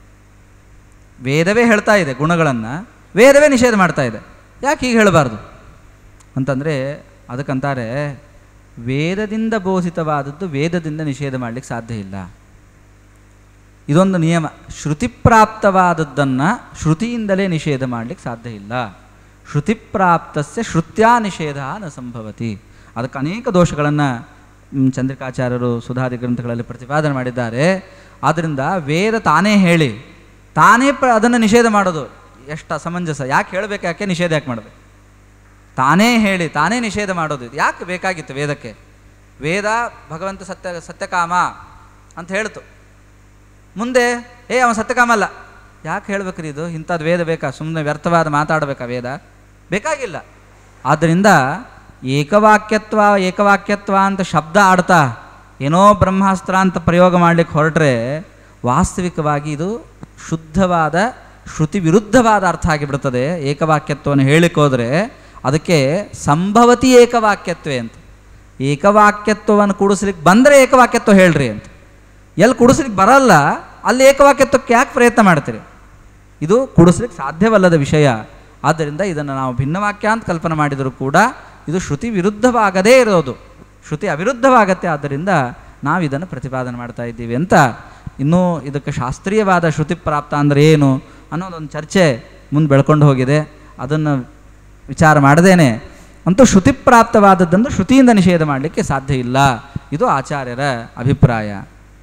ವೇದವೇ ಹೇಳ್ತಾ ಇದೆ ಗುಣಗಳನ್ನು ವೇದವೇ ನಿಷೇಧ ಮಾಡ್ತಾ ಇದೆ ಯಾಕೆ ಹೀಗೆ ಹೇಳಬಾರ್ದು ಅಂತಂದರೆ ಅದಕ್ಕಂತಾರೆ ವೇದದಿಂದ ಬೋಧಿತವಾದದ್ದು ವೇದದಿಂದ ನಿಷೇಧ ಮಾಡಲಿಕ್ಕೆ ಸಾಧ್ಯ ಇಲ್ಲ ಇದೊಂದು ನಿಯಮ ಶ್ರುತಿ ಪ್ರಾಪ್ತವಾದದ್ದನ್ನು ಶ್ರುತಿಯಿಂದಲೇ ನಿಷೇಧ ಮಾಡಲಿಕ್ಕೆ ಸಾಧ್ಯ ಇಲ್ಲ ಶ್ರುತಿ ಪ್ರಾಪ್ತಸ್ಯ ಶ್ರುತ್ಯಾ ನಿಷೇಧ ನ ಸಂಭವತಿ ಅದಕ್ಕೆ ಅನೇಕ ದೋಷಗಳನ್ನು ಮ್, ಚಂದ್ರಿಕಾಚಾರ್ಯರು ಸುಧಾದಿ ಗ್ರಂಥಗಳಲ್ಲಿ ಪ್ರತಿಪಾದನೆ ಮಾಡಿದ್ದಾರೆ ಆದ್ದರಿಂದ ವೇದ ತಾನೇ ಹೇಳಿ ತಾನೇ ಪ್ರ ಅದನ್ನು ನಿಷೇಧ ಮಾಡೋದು ಎಷ್ಟು ಅಸಮಂಜಸ ಯಾಕೆ ಹೇಳಬೇಕು ಯಾಕೆ ನಿಷೇಧ ಯಾಕೆ ಮಾಡಬೇಕು ತಾನೇ ಹೇಳಿ ತಾನೇ ನಿಷೇಧ ಮಾಡೋದು ಇದು ಯಾಕೆ ಬೇಕಾಗಿತ್ತು ವೇದಕ್ಕೆ ವೇದ ಭಗವಂತ ಸತ್ಯ ಸತ್ಯಕಾಮ ಅಂತ ಹೇಳ್ತು ಮುಂದೆ ಏ ಅವನು ಸತ್ಯಕಾಮ ಅಲ್ಲ ಯಾಕೆ ಹೇಳ್ಬೇಕ್ರಿ ಇದು ಇಂಥದ್ದು ವೇದ ಬೇಕಾ ಸುಮ್ಮನೆ ವ್ಯರ್ಥವಾದ ಮಾತಾಡಬೇಕಾ ವೇದ ಬೇಕಾಗಿಲ್ಲ ಆದ್ದರಿಂದ ಏಕವಾಕ್ಯತ್ವ ಏಕವಾಕ್ಯತ್ವ ಅಂತ ಶಬ್ದ ಆಡ್ತಾ ಏನೋ ಬ್ರಹ್ಮಾಸ್ತ್ರ ಅಂತ ಪ್ರಯೋಗ ಮಾಡಲಿಕ್ಕೆ ಹೊರಟ್ರೆ ವಾಸ್ತವಿಕವಾಗಿ ಇದು ಶುದ್ಧವಾದ ಶ್ರುತಿ ವಿರುದ್ಧವಾದ ಅರ್ಥ ಆಗಿಬಿಡ್ತದೆ ಏಕವಾಕ್ಯತ್ವವನ್ನು ಹೇಳಿಕ್ಕೆ ಹೋದರೆ ಅದಕ್ಕೆ ಸಂಭವತಿ ಏಕವಾಕ್ಯತ್ವೇ ಅಂತ ಏಕವಾಕ್ಯತ್ವವನ್ನು ಕೂಡಿಸ್ಲಿಕ್ಕೆ ಬಂದರೆ ಏಕವಾಕ್ಯತ್ವ ಹೇಳ್ರಿ ಅಂತ ಎಲ್ಲಿ ಕುಡಿಸ್ಲಿಕ್ಕೆ ಬರಲ್ಲ ಅಲ್ಲಿ ಏಕವಾಕ್ಯತ್ವಕ್ಕೆ ಯಾಕೆ ಪ್ರಯತ್ನ ಮಾಡ್ತೀರಿ ಇದು ಕುಡಿಸ್ಲಿಕ್ಕೆ ಸಾಧ್ಯವಲ್ಲದ ವಿಷಯ ಆದ್ದರಿಂದ ಇದನ್ನು ನಾವು ಭಿನ್ನವಾಕ್ಯ ಅಂತ ಕಲ್ಪನೆ ಮಾಡಿದರೂ ಕೂಡ ಇದು ಶ್ರುತಿ ವಿರುದ್ಧವಾಗದೇ ಇರೋದು ಶ್ರುತಿ ಅವಿರುದ್ಧವಾಗತ್ತೆ ಆದ್ದರಿಂದ ನಾವು ಇದನ್ನು ಪ್ರತಿಪಾದನೆ ಮಾಡ್ತಾ ಇದ್ದೀವಿ ಅಂತ ಇನ್ನೂ ಇದಕ್ಕೆ ಶಾಸ್ತ್ರೀಯವಾದ ಶ್ರುತಿ ಪ್ರಾಪ್ತ ಅಂದರೆ ಏನು ಅನ್ನೋದೊಂದು ಚರ್ಚೆ ಮುಂದೆ ಬೆಳ್ಕೊಂಡು ಹೋಗಿದೆ ಅದನ್ನು ವಿಚಾರ ಮಾಡದೇನೆ ಅಂತೂ ಶ್ರುತಿ ಪ್ರಾಪ್ತವಾದದ್ದನ್ನು ಶ್ರುತಿಯಿಂದ ನಿಷೇಧ ಮಾಡಲಿಕ್ಕೆ ಸಾಧ್ಯ ಇಲ್ಲ ಇದು ಆಚಾರ್ಯರ ಅಭಿಪ್ರಾಯ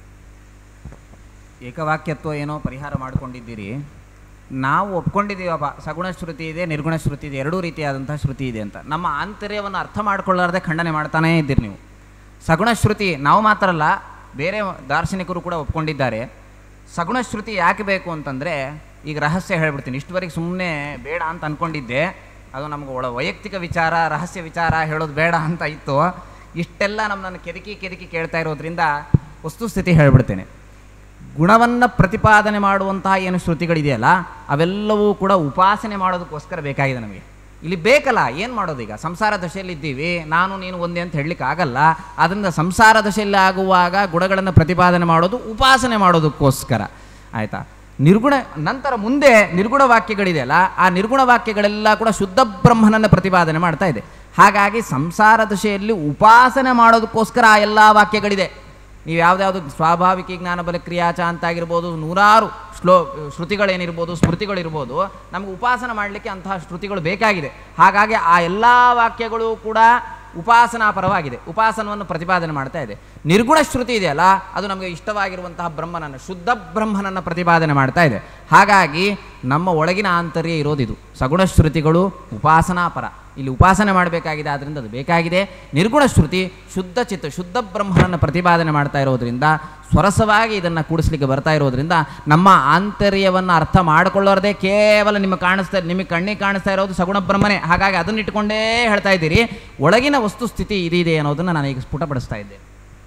ಏಕವಾಕ್ಯತ್ವ ಏನೋ ಪರಿಹಾರ ಮಾಡ್ಕೊಂಡಿದ್ದೀರಿ ನಾವು ಒಪ್ಕೊಂಡಿದ್ದೀವಪ್ಪ ಸಗುಣ ಶ್ರುತಿ ಇದೆ ನಿರ್ಗುಣ ಶ್ರುತಿ ಇದೆ ಎರಡೂ ರೀತಿಯಾದಂತಹ ಶ್ರುತಿ ಇದೆ ಅಂತ ನಮ್ಮ ಆಂತರ್ಯವನ್ನು ಅರ್ಥ ಮಾಡ್ಕೊಳ್ಳಾರ್ದೆ ಖಂಡನೆ ಮಾಡ್ತಾನೇ ಇದ್ದೀರಿ ನೀವು ಸಗುಣ ಶ್ರುತಿ ನಾವು ಮಾತ್ರ ಅಲ್ಲ ಬೇರೆ ದಾರ್ಶನಿಕರು ಕೂಡ ಒಪ್ಕೊಂಡಿದ್ದಾರೆ ಸಗುಣ ಶ್ರುತಿ ಯಾಕೆ ಬೇಕು ಅಂತಂದರೆ ಈಗ ರಹಸ್ಯ ಹೇಳ್ಬಿಡ್ತೀನಿ ಇಷ್ಟುವರೆಗೆ ಸುಮ್ಮನೆ ಬೇಡ ಅಂತ ಅಂದ್ಕೊಂಡಿದ್ದೆ ಅದು ನಮ್ಗೆ ಒಳ ವೈಯಕ್ತಿಕ ವಿಚಾರ ರಹಸ್ಯ ವಿಚಾರ ಹೇಳೋದು ಬೇಡ ಅಂತ ಇತ್ತು ಇಷ್ಟೆಲ್ಲ ನಮ್ಮನ್ನು ಕೆದಕಿ ಕೆದಕಿ ಕೇಳ್ತಾ ಇರೋದ್ರಿಂದ ವಸ್ತುಸ್ಥಿತಿ ಹೇಳ್ಬಿಡ್ತೇನೆ ಗುಣವನ್ನು ಪ್ರತಿಪಾದನೆ ಮಾಡುವಂತಹ ಏನು ಶ್ರುತಿಗಳಿದೆಯಲ್ಲ ಅವೆಲ್ಲವೂ ಕೂಡ ಉಪಾಸನೆ ಮಾಡೋದಕ್ಕೋಸ್ಕರ ಬೇಕಾಗಿದೆ ನಮಗೆ ಇಲ್ಲಿ ಬೇಕಲ್ಲ ಏನು ಮಾಡೋದು ಈಗ ಸಂಸಾರ ದಶೆಯಲ್ಲಿ ಇದ್ದೀವಿ ನಾನು ನೀನು ಒಂದೇ ಅಂತ ಹೇಳಲಿಕ್ಕೆ ಆಗಲ್ಲ ಅದರಿಂದ ಸಂಸಾರ ದಶೆಯಲ್ಲಿ ಆಗುವಾಗ ಗುಣಗಳನ್ನು ಪ್ರತಿಪಾದನೆ ಮಾಡೋದು ಉಪಾಸನೆ ಮಾಡೋದಕ್ಕೋಸ್ಕರ ಆಯಿತಾ ನಿರ್ಗುಣ ನಂತರ ಮುಂದೆ ನಿರ್ಗುಣ ವಾಕ್ಯಗಳಿದೆಯಲ್ಲ ಆ ನಿರ್ಗುಣ ವಾಕ್ಯಗಳೆಲ್ಲ ಕೂಡ ಶುದ್ಧ ಬ್ರಹ್ಮನನ್ನು ಪ್ರತಿಪಾದನೆ ಮಾಡ್ತಾ ಇದೆ ಹಾಗಾಗಿ ಸಂಸಾರ ದಶೆಯಲ್ಲಿ ಉಪಾಸನೆ ಮಾಡೋದಕ್ಕೋಸ್ಕರ ಆ ಎಲ್ಲ ವಾಕ್ಯಗಳಿದೆ ನೀವು ಯಾವುದ್ಯಾವುದು ಸ್ವಾಭಾವಿಕ ಜ್ಞಾನ ಬಲ ಕ್ರಿಯಾಚ ಅಂತ ಆಗಿರ್ಬೋದು ನೂರಾರು ಶ್ಲೋ ಶ್ರುತಿಗಳೇನಿರ್ಬೋದು ಸ್ಮೃತಿಗಳಿರ್ಬೋದು ನಮಗೆ ಉಪಾಸನ ಮಾಡಲಿಕ್ಕೆ ಅಂತಹ ಶ್ರುತಿಗಳು ಬೇಕಾಗಿದೆ ಹಾಗಾಗಿ ಆ ಎಲ್ಲ ವಾಕ್ಯಗಳು ಕೂಡ ಉಪಾಸನಾ ಪರವಾಗಿದೆ ಉಪಾಸನವನ್ನು ಪ್ರತಿಪಾದನೆ ಮಾಡ್ತಾ ಇದೆ ನಿರ್ಗುಣ ಶ್ರುತಿ ಇದೆಯಲ್ಲ ಅದು ನಮಗೆ ಇಷ್ಟವಾಗಿರುವಂತಹ ಬ್ರಹ್ಮನನ್ನು ಶುದ್ಧ ಬ್ರಹ್ಮನನ್ನು ಪ್ರತಿಪಾದನೆ ಮಾಡ್ತಾ ಇದೆ ಹಾಗಾಗಿ ನಮ್ಮ ಒಳಗಿನ ಆಂತರ್ಯ ಇರೋದಿದು ಸಗುಣ ಶ್ರುತಿಗಳು ಉಪಾಸನಾ ಪರ ಇಲ್ಲಿ ಉಪಾಸನೆ ಮಾಡಬೇಕಾಗಿದೆ ಆದ್ದರಿಂದ ಅದು ಬೇಕಾಗಿದೆ ನಿರ್ಗುಣ ಶ್ರುತಿ ಶುದ್ಧ ಚಿತ್ತ ಶುದ್ಧ ಬ್ರಹ್ಮನನ್ನು ಪ್ರತಿಪಾದನೆ ಮಾಡ್ತಾ ಇರೋದ್ರಿಂದ ಸ್ವರಸವಾಗಿ ಇದನ್ನು ಕೂಡಿಸ್ಲಿಕ್ಕೆ ಬರ್ತಾ ಇರೋದ್ರಿಂದ ನಮ್ಮ ಆಂತರ್ಯವನ್ನು ಅರ್ಥ ಮಾಡಿಕೊಳ್ಳೋರದೇ ಕೇವಲ ನಿಮ್ಮ ಕಾಣಿಸ್ತಾ ನಿಮಗೆ ಕಣ್ಣಿಗೆ ಕಾಣಿಸ್ತಾ ಇರೋದು ಸಗುಣ ಬ್ರಹ್ಮನೇ ಹಾಗಾಗಿ ಅದನ್ನ ಇಟ್ಕೊಂಡೇ ಹೇಳ್ತಾ ಇದ್ದೀರಿ ಒಳಗಿನ ವಸ್ತುಸ್ಥಿತಿ ಇದಿದೆ ಅನ್ನೋದನ್ನು ನಾನು ಈಗ ಸ್ಫುಟಪಡಿಸ್ತಾ ಇದ್ದೆ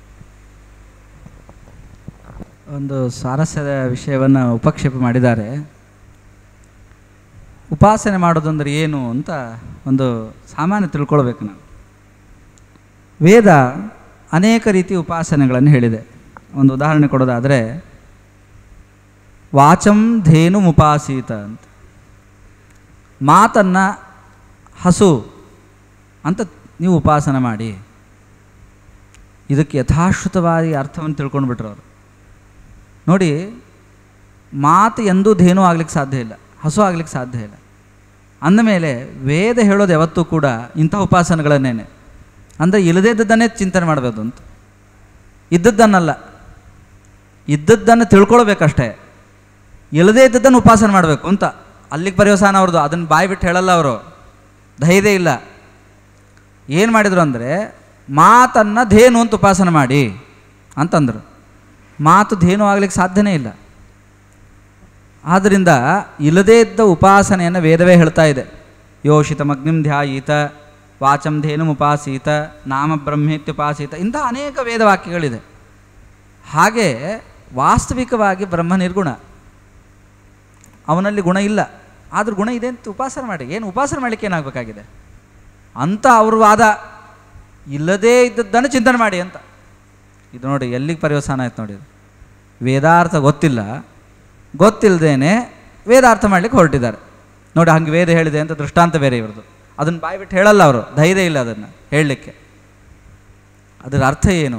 ಒಂದು ಸ್ವಾರಸ್ಯದ ವಿಷಯವನ್ನು ಉಪಕ್ಷೇಪ ಮಾಡಿದ್ದಾರೆ ಉಪಾಸನೆ ಮಾಡೋದಂದ್ರೆ ಏನು ಅಂತ ಒಂದು ಸಾಮಾನ್ಯ ತಿಳ್ಕೊಳ್ಬೇಕು ನಾವು ವೇದ ಅನೇಕ ರೀತಿ ಉಪಾಸನೆಗಳನ್ನು ಹೇಳಿದೆ ಒಂದು ಉದಾಹರಣೆ ಕೊಡೋದಾದರೆ ವಾಚಂ ಧೇನು ಮುಪಾಸೀತ ಅಂತ ಮಾತನ್ನು ಹಸು ಅಂತ ನೀವು ಉಪಾಸನೆ ಮಾಡಿ ಇದಕ್ಕೆ ಯಥಾಶ್ರುತವಾಗಿ ಅರ್ಥವನ್ನು ತಿಳ್ಕೊಂಡು ಬಿಟ್ರು ಅವರು ನೋಡಿ ಮಾತು ಎಂದೂ ಧೇನು ಆಗ್ಲಿಕ್ಕೆ ಸಾಧ್ಯ ಇಲ್ಲ ಹಸು ಆಗ್ಲಿಕ್ಕೆ ಸಾಧ್ಯ ಇಲ್ಲ ಅಂದಮೇಲೆ ವೇದ ಹೇಳೋದು ಯಾವತ್ತೂ ಕೂಡ ಇಂಥ ಉಪಾಸನೆಗಳನ್ನೇನೆ ಅಂದರೆ ಇಲ್ಲದೇ ಇದ್ದದ್ದನ್ನೇ ಚಿಂತನೆ ಮಾಡಬೇಕು ಅಂತ ಇದ್ದದ್ದನ್ನಲ್ಲ ಇದ್ದದ್ದನ್ನು ತಿಳ್ಕೊಳ್ಬೇಕಷ್ಟೇ ಇಲ್ಲದೇ ಇದ್ದದ್ದನ್ನು ಉಪಾಸನೆ ಮಾಡಬೇಕು ಅಂತ ಅಲ್ಲಿಗೆ ಪರ್ಯವಸಾನ ಅವ್ರದ್ದು ಅದನ್ನು ಬಾಯಿ ಬಿಟ್ಟು ಹೇಳಲ್ಲ ಅವರು ಧೈರ್ಯ ಇಲ್ಲ ಏನು ಮಾಡಿದರು ಅಂದರೆ ಮಾತನ್ನು ಧೇನು ಅಂತ ಉಪಾಸನೆ ಮಾಡಿ ಅಂತಂದರು ಮಾತು ಧೇನು ಆಗ್ಲಿಕ್ಕೆ ಸಾಧ್ಯನೇ ಇಲ್ಲ ಆದ್ದರಿಂದ ಇಲ್ಲದೇ ಇದ್ದ ಉಪಾಸನೆಯನ್ನು ವೇದವೇ ಹೇಳ್ತಾ ಇದೆ ಯೋಷಿತಮಗ್ನಿಂ ಧ್ಯಾಯೀತ ವಾಚಂ ಧೇನುಮುಪಾಸೀತ ನಾಮ ಬ್ರಹ್ಮೇತ್ಯುಪಾಸೀತ ಇಂಥ ಅನೇಕ ವೇದವಾಕ್ಯಗಳಿದೆ ಹಾಗೆ ವಾಸ್ತವಿಕವಾಗಿ ಬ್ರಹ್ಮ ನಿರ್ಗುಣ ಅವನಲ್ಲಿ ಗುಣ ಇಲ್ಲ ಆದರೂ ಗುಣ ಇದೆ ಅಂತ ಉಪಾಸನೆ ಮಾಡಿ ಏನು ಉಪಾಸನೆ ಮಾಡಲಿಕ್ಕೆ ಏನಾಗಬೇಕಾಗಿದೆ ಅಂತ ಅವ್ರ ವಾದ ಇಲ್ಲದೇ ಇದ್ದದ್ದನ್ನು ಚಿಂತನೆ ಮಾಡಿ ಅಂತ ಇದು ನೋಡಿ ಎಲ್ಲಿಗೆ ಪರ್ಯವಸಾನ ಆಯ್ತು ನೋಡಿ ಇದು. ವೇದಾರ್ಥ ಗೊತ್ತಿಲ್ಲ ಗೊತ್ತಿಲ್ಲದೇನೆ ವೇದಾರ್ಥ ಮಾಡಲಿಕ್ಕೆ ಹೊರಟಿದ್ದಾರೆ ನೋಡಿ ಹಂಗೆ ವೇದ ಹೇಳಿದೆ ಅಂತ ದೃಷ್ಟಾಂತ ಬೇರೆ ಇವ್ರದ್ದು ಅದನ್ನು ಬಾಯಿ ಬಿಟ್ಟು ಹೇಳಲ್ಲ ಅವರು ಧೈರ್ಯ ಇಲ್ಲ ಅದನ್ನು ಹೇಳಲಿಕ್ಕೆ ಅದರ ಅರ್ಥ ಏನು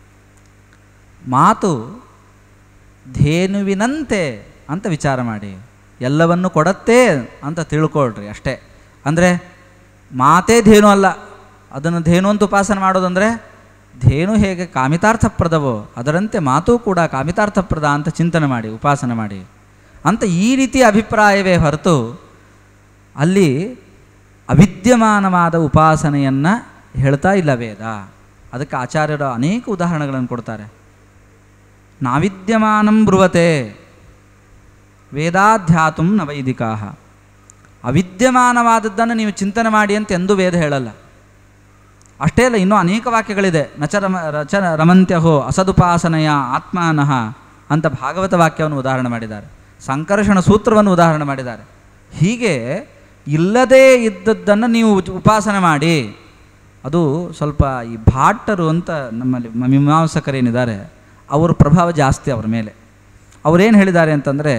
ಮಾತು ಧೇನುವಿನಂತೆ ಅಂತ ವಿಚಾರ ಮಾಡಿ ಎಲ್ಲವನ್ನು ಕೊಡತ್ತೆ ಅಂತ ತಿಳ್ಕೊಳ್ರಿ ಅಷ್ಟೇ ಅಂದರೆ ಮಾತೇ ಧೇನು ಅಲ್ಲ ಅದನ್ನು ಧೇನು ಅಂತ ಉಪಾಸನೆ ಮಾಡೋದಂದರೆ ಧೇನು ಹೇಗೆ ಕಾಮಿತಾರ್ಥಪ್ರದವೋ ಅದರಂತೆ ಮಾತು ಕೂಡ ಕಾಮಿತಾರ್ಥಪ್ರದ ಅಂತ ಚಿಂತನೆ ಮಾಡಿ ಉಪಾಸನೆ ಮಾಡಿ ಅಂತ ಈ ರೀತಿಯ ಅಭಿಪ್ರಾಯವೇ ಹೊರತು ಅಲ್ಲಿ ಅವಿದ್ಯಮಾನವಾದ ಉಪಾಸನೆಯನ್ನು ಹೇಳ್ತಾ ಇಲ್ಲ ವೇದ ಅದಕ್ಕೆ ಆಚಾರ್ಯರು ಅನೇಕ ಉದಾಹರಣೆಗಳನ್ನು ಕೊಡ್ತಾರೆ ನಾವಿದ್ಯಮಾನಂ ಬ್ರುವತೆ ವೇದಾಧ್ಯಾತು ನ ವೈದಿಕಾ ಅವಿದ್ಯಮಾನವಾದದ್ದನ್ನು ನೀವು ಚಿಂತನೆ ಮಾಡಿ ಅಂತ ಎಂದೂ ವೇದ ಹೇಳಲ್ಲ ಅಷ್ಟೇ ಅಲ್ಲ ಇನ್ನೂ ಅನೇಕ ವಾಕ್ಯಗಳಿದೆ ನಚ ರಮ ರಚ ರಮಂತ್ಯಹೋ ಅಸದುಪಾಸನೆಯ ಆತ್ಮಾನಃ ಅಂತ ಭಾಗವತ ವಾಕ್ಯವನ್ನು ಉದಾಹರಣೆ ಮಾಡಿದ್ದಾರೆ ಸಂಕರ್ಷಣ ಸೂತ್ರವನ್ನು ಉದಾಹರಣೆ ಮಾಡಿದ್ದಾರೆ ಹೀಗೆ ಇಲ್ಲದೇ ಇದ್ದದ್ದನ್ನು ನೀವು ಉಚ್- ಉಪಾಸನೆ ಮಾಡಿ ಅದು ಸ್ವಲ್ಪ ಈ ಭಾಟರು ಅಂತ ನಮ್ಮಲ್ಲಿ ಮ- ಮೀಮಾಂಸಕರೇನಿದ್ದಾರೆ ಅವ್ರ ಪ್ರಭಾವ ಜಾಸ್ತಿ ಅವ್ರ ಮೇಲೆ ಅವರೇನು ಹೇಳಿದ್ದಾರೆ ಅಂತಂದರೆ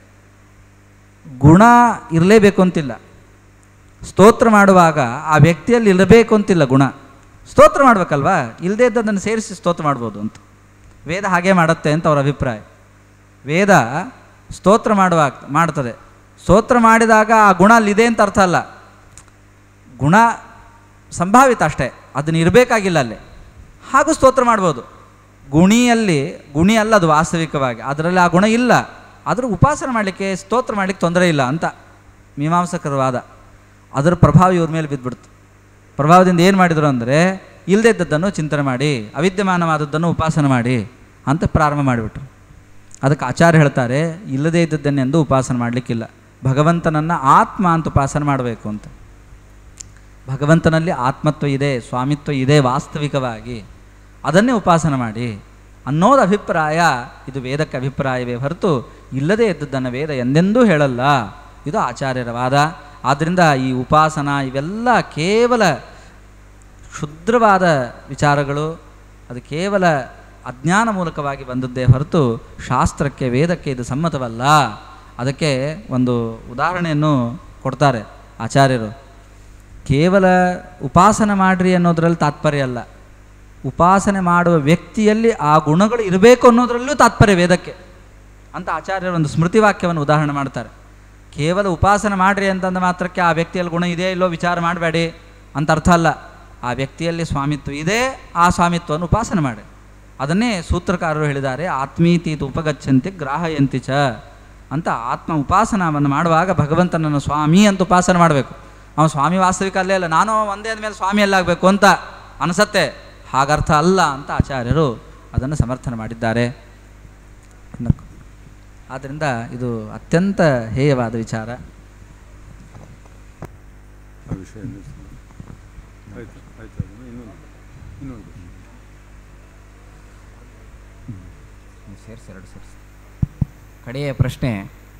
ಗುಣ ಇರಲೇಬೇಕು ಅಂತಿಲ್ಲ ಸ್ತೋತ್ರ ಮಾಡುವಾಗ ಆ ವ್ಯಕ್ತಿಯಲ್ಲಿ ಇರಬೇಕು ಅಂತಿಲ್ಲ ಗುಣ ಸ್ತೋತ್ರ ಮಾಡಬೇಕಲ್ವಾ ಇಲ್ಲದೇ ಇದ್ದದನ್ನು ಸೇರಿಸಿ ಸ್ತೋತ್ರ ಮಾಡ್ಬೋದು ಅಂತ ವೇದ ಹಾಗೆ ಮಾಡುತ್ತೆ ಅಂತ ಅವರ ಅಭಿಪ್ರಾಯ ವೇದ ಸ್ತೋತ್ರ ಮಾಡುವಾಗ ಮಾಡ್ತದೆ ಸ್ತೋತ್ರ ಮಾಡಿದಾಗ ಆ ಗುಣ ಅಲ್ಲಿದೆ ಅಂತ ಅರ್ಥ ಅಲ್ಲ ಗುಣ ಸಂಭಾವಿತ ಅಷ್ಟೇ ಅದನ್ನ ಇರಬೇಕಾಗಿಲ್ಲ ಅಲ್ಲಿ ಹಾಗೂ ಸ್ತೋತ್ರ ಮಾಡ್ಬೋದು ಗುಣಿಯಲ್ಲಿ ಗುಣಿ ಅಲ್ಲ ಅದು ವಾಸ್ತವಿಕವಾಗಿ ಅದರಲ್ಲಿ ಆ ಗುಣ ಇಲ್ಲ ಆದರೂ ಉಪಾಸನೆ ಮಾಡಲಿಕ್ಕೆ ಸ್ತೋತ್ರ ಮಾಡಲಿಕ್ಕೆ ತೊಂದರೆ ಇಲ್ಲ ಅಂತ ಮೀಮಾಂಸಕರ ವಾದ ಅದರ ಪ್ರಭಾವ ಇವ್ರ ಮೇಲೆ ಬಿದ್ದುಬಿಡ್ತು ಪ್ರಭಾವದಿಂದ ಏನು ಮಾಡಿದರು ಅಂದರೆ ಇಲ್ಲದೇ ಇದ್ದದ್ದನ್ನು ಚಿಂತನೆ ಮಾಡಿ ಅವಿದ್ಯಮಾನವಾದದ್ದನ್ನು ಉಪಾಸನೆ ಮಾಡಿ ಅಂತ ಪ್ರಾರಂಭ ಮಾಡಿಬಿಟ್ರು ಅದಕ್ಕೆ ಆಚಾರ್ಯ ಹೇಳ್ತಾರೆ ಇಲ್ಲದೇ ಇದ್ದದ್ದನ್ನೆಂದು ಉಪಾಸನೆ ಮಾಡಲಿಕ್ಕಿಲ್ಲ ಭಗವಂತನನ್ನು ಆತ್ಮ ಅಂತ ಉಪಾಸನೆ ಮಾಡಬೇಕು ಅಂತ ಭಗವಂತನಲ್ಲಿ ಆತ್ಮತ್ವ ಇದೆ ಸ್ವಾಮಿತ್ವ ಇದೆ ವಾಸ್ತವಿಕವಾಗಿ ಅದನ್ನೇ ಉಪಾಸನೆ ಮಾಡಿ ಅನ್ನೋದು ಅಭಿಪ್ರಾಯ ಇದು ವೇದಕ್ಕೆ ಅಭಿಪ್ರಾಯವೇ ಹೊರತು ಇಲ್ಲದೇ ಇದ್ದದ್ದನ್ನು ವೇದ ಎಂದೆಂದೂ ಹೇಳಲ್ಲ ಇದು ಆಚಾರ್ಯರ ವಾದ ಆದ್ದರಿಂದ ಈ ಉಪಾಸನ ಇವೆಲ್ಲ ಕೇವಲ ಕ್ಷುದ್ರವಾದ ವಿಚಾರಗಳು ಅದು ಕೇವಲ ಅಜ್ಞಾನ ಮೂಲಕವಾಗಿ ಬಂದದ್ದೇ ಹೊರತು ಶಾಸ್ತ್ರಕ್ಕೆ ವೇದಕ್ಕೆ ಇದು ಸಮ್ಮತವಲ್ಲ ಅದಕ್ಕೆ ಒಂದು ಉದಾಹರಣೆಯನ್ನು ಕೊಡ್ತಾರೆ ಆಚಾರ್ಯರು ಕೇವಲ ಉಪಾಸನೆ ಮಾಡ್ರಿ ಅನ್ನೋದ್ರಲ್ಲಿ ತಾತ್ಪರ್ಯ ಅಲ್ಲ ಉಪಾಸನೆ ಮಾಡುವ ವ್ಯಕ್ತಿಯಲ್ಲಿ ಆ ಗುಣಗಳು ಇರಬೇಕು ಅನ್ನೋದ್ರಲ್ಲೂ ತಾತ್ಪರ್ಯ ವೇದಕ್ಕೆ ಅಂತ ಆಚಾರ್ಯರು ಒಂದು ಸ್ಮೃತಿ ವಾಕ್ಯವನ್ನು ಉದಾಹರಣೆ ಮಾಡ್ತಾರೆ ಕೇವಲ ಉಪಾಸನೆ ಮಾಡ್ರಿ ಅಂತಂದ ಮಾತ್ರಕ್ಕೆ ಆ ವ್ಯಕ್ತಿಯಲ್ಲಿ ಗುಣ ಇದೆಯೋ ಇಲ್ಲೋ ವಿಚಾರ ಮಾಡಬೇಡಿ ಅಂತ ಅರ್ಥ ಅಲ್ಲ ಆ ವ್ಯಕ್ತಿಯಲ್ಲಿ ಸ್ವಾಮಿತ್ವ ಇದೆ ಆ ಸ್ವಾಮಿತ್ವವನ್ನು ಉಪಾಸನೆ ಮಾಡಿ ಅದನ್ನೇ ಸೂತ್ರಕಾರರು ಹೇಳಿದ್ದಾರೆ ಆತ್ಮೀತೀತ ಉಪಗಚ್ಚಂತಿ ಗ್ರಾಹಯಂತಿ ಚ ಅಂತ ಆತ್ಮ ಉಪಾಸನವನ್ನು ಮಾಡುವಾಗ ಭಗವಂತನನ್ನು ಸ್ವಾಮಿ ಅಂತ ಉಪಾಸನೆ ಮಾಡಬೇಕು ಅವನು ಸ್ವಾಮಿ ವಾಸ್ತವಿಕ ಅಲ್ಲೇ ಅಲ್ಲ ನಾನು ಒಂದೇ ಅಂದಮೇಲೆ ಸ್ವಾಮಿ ಅಲ್ಲಾಗಬೇಕು ಅಂತ ಅನಿಸತ್ತೆ ಹಾಗರ್ಥ ಅಲ್ಲ ಅಂತ ಆಚಾರ್ಯರು ಅದನ್ನು ಸಮರ್ಥನೆ ಮಾಡಿದ್ದಾರೆ ಇನ್ನು ಆದ್ದರಿಂದ ಇದು ಅತ್ಯಂತ ಹೇಯವಾದ ವಿಚಾರ ಆ ವಿಷಯ ನಿಲ್ಲಿಸೋಣ. ಆಯ್ತು ಆಯ್ತು ಅದನ್ನು ಇನ್ನೊಂದು ಇನ್ನೊಂದು ಸೇರಿಸಿ ಎರಡು ಸೇರಿಸಿ ಕಡೆಯ ಪ್ರಶ್ನೆ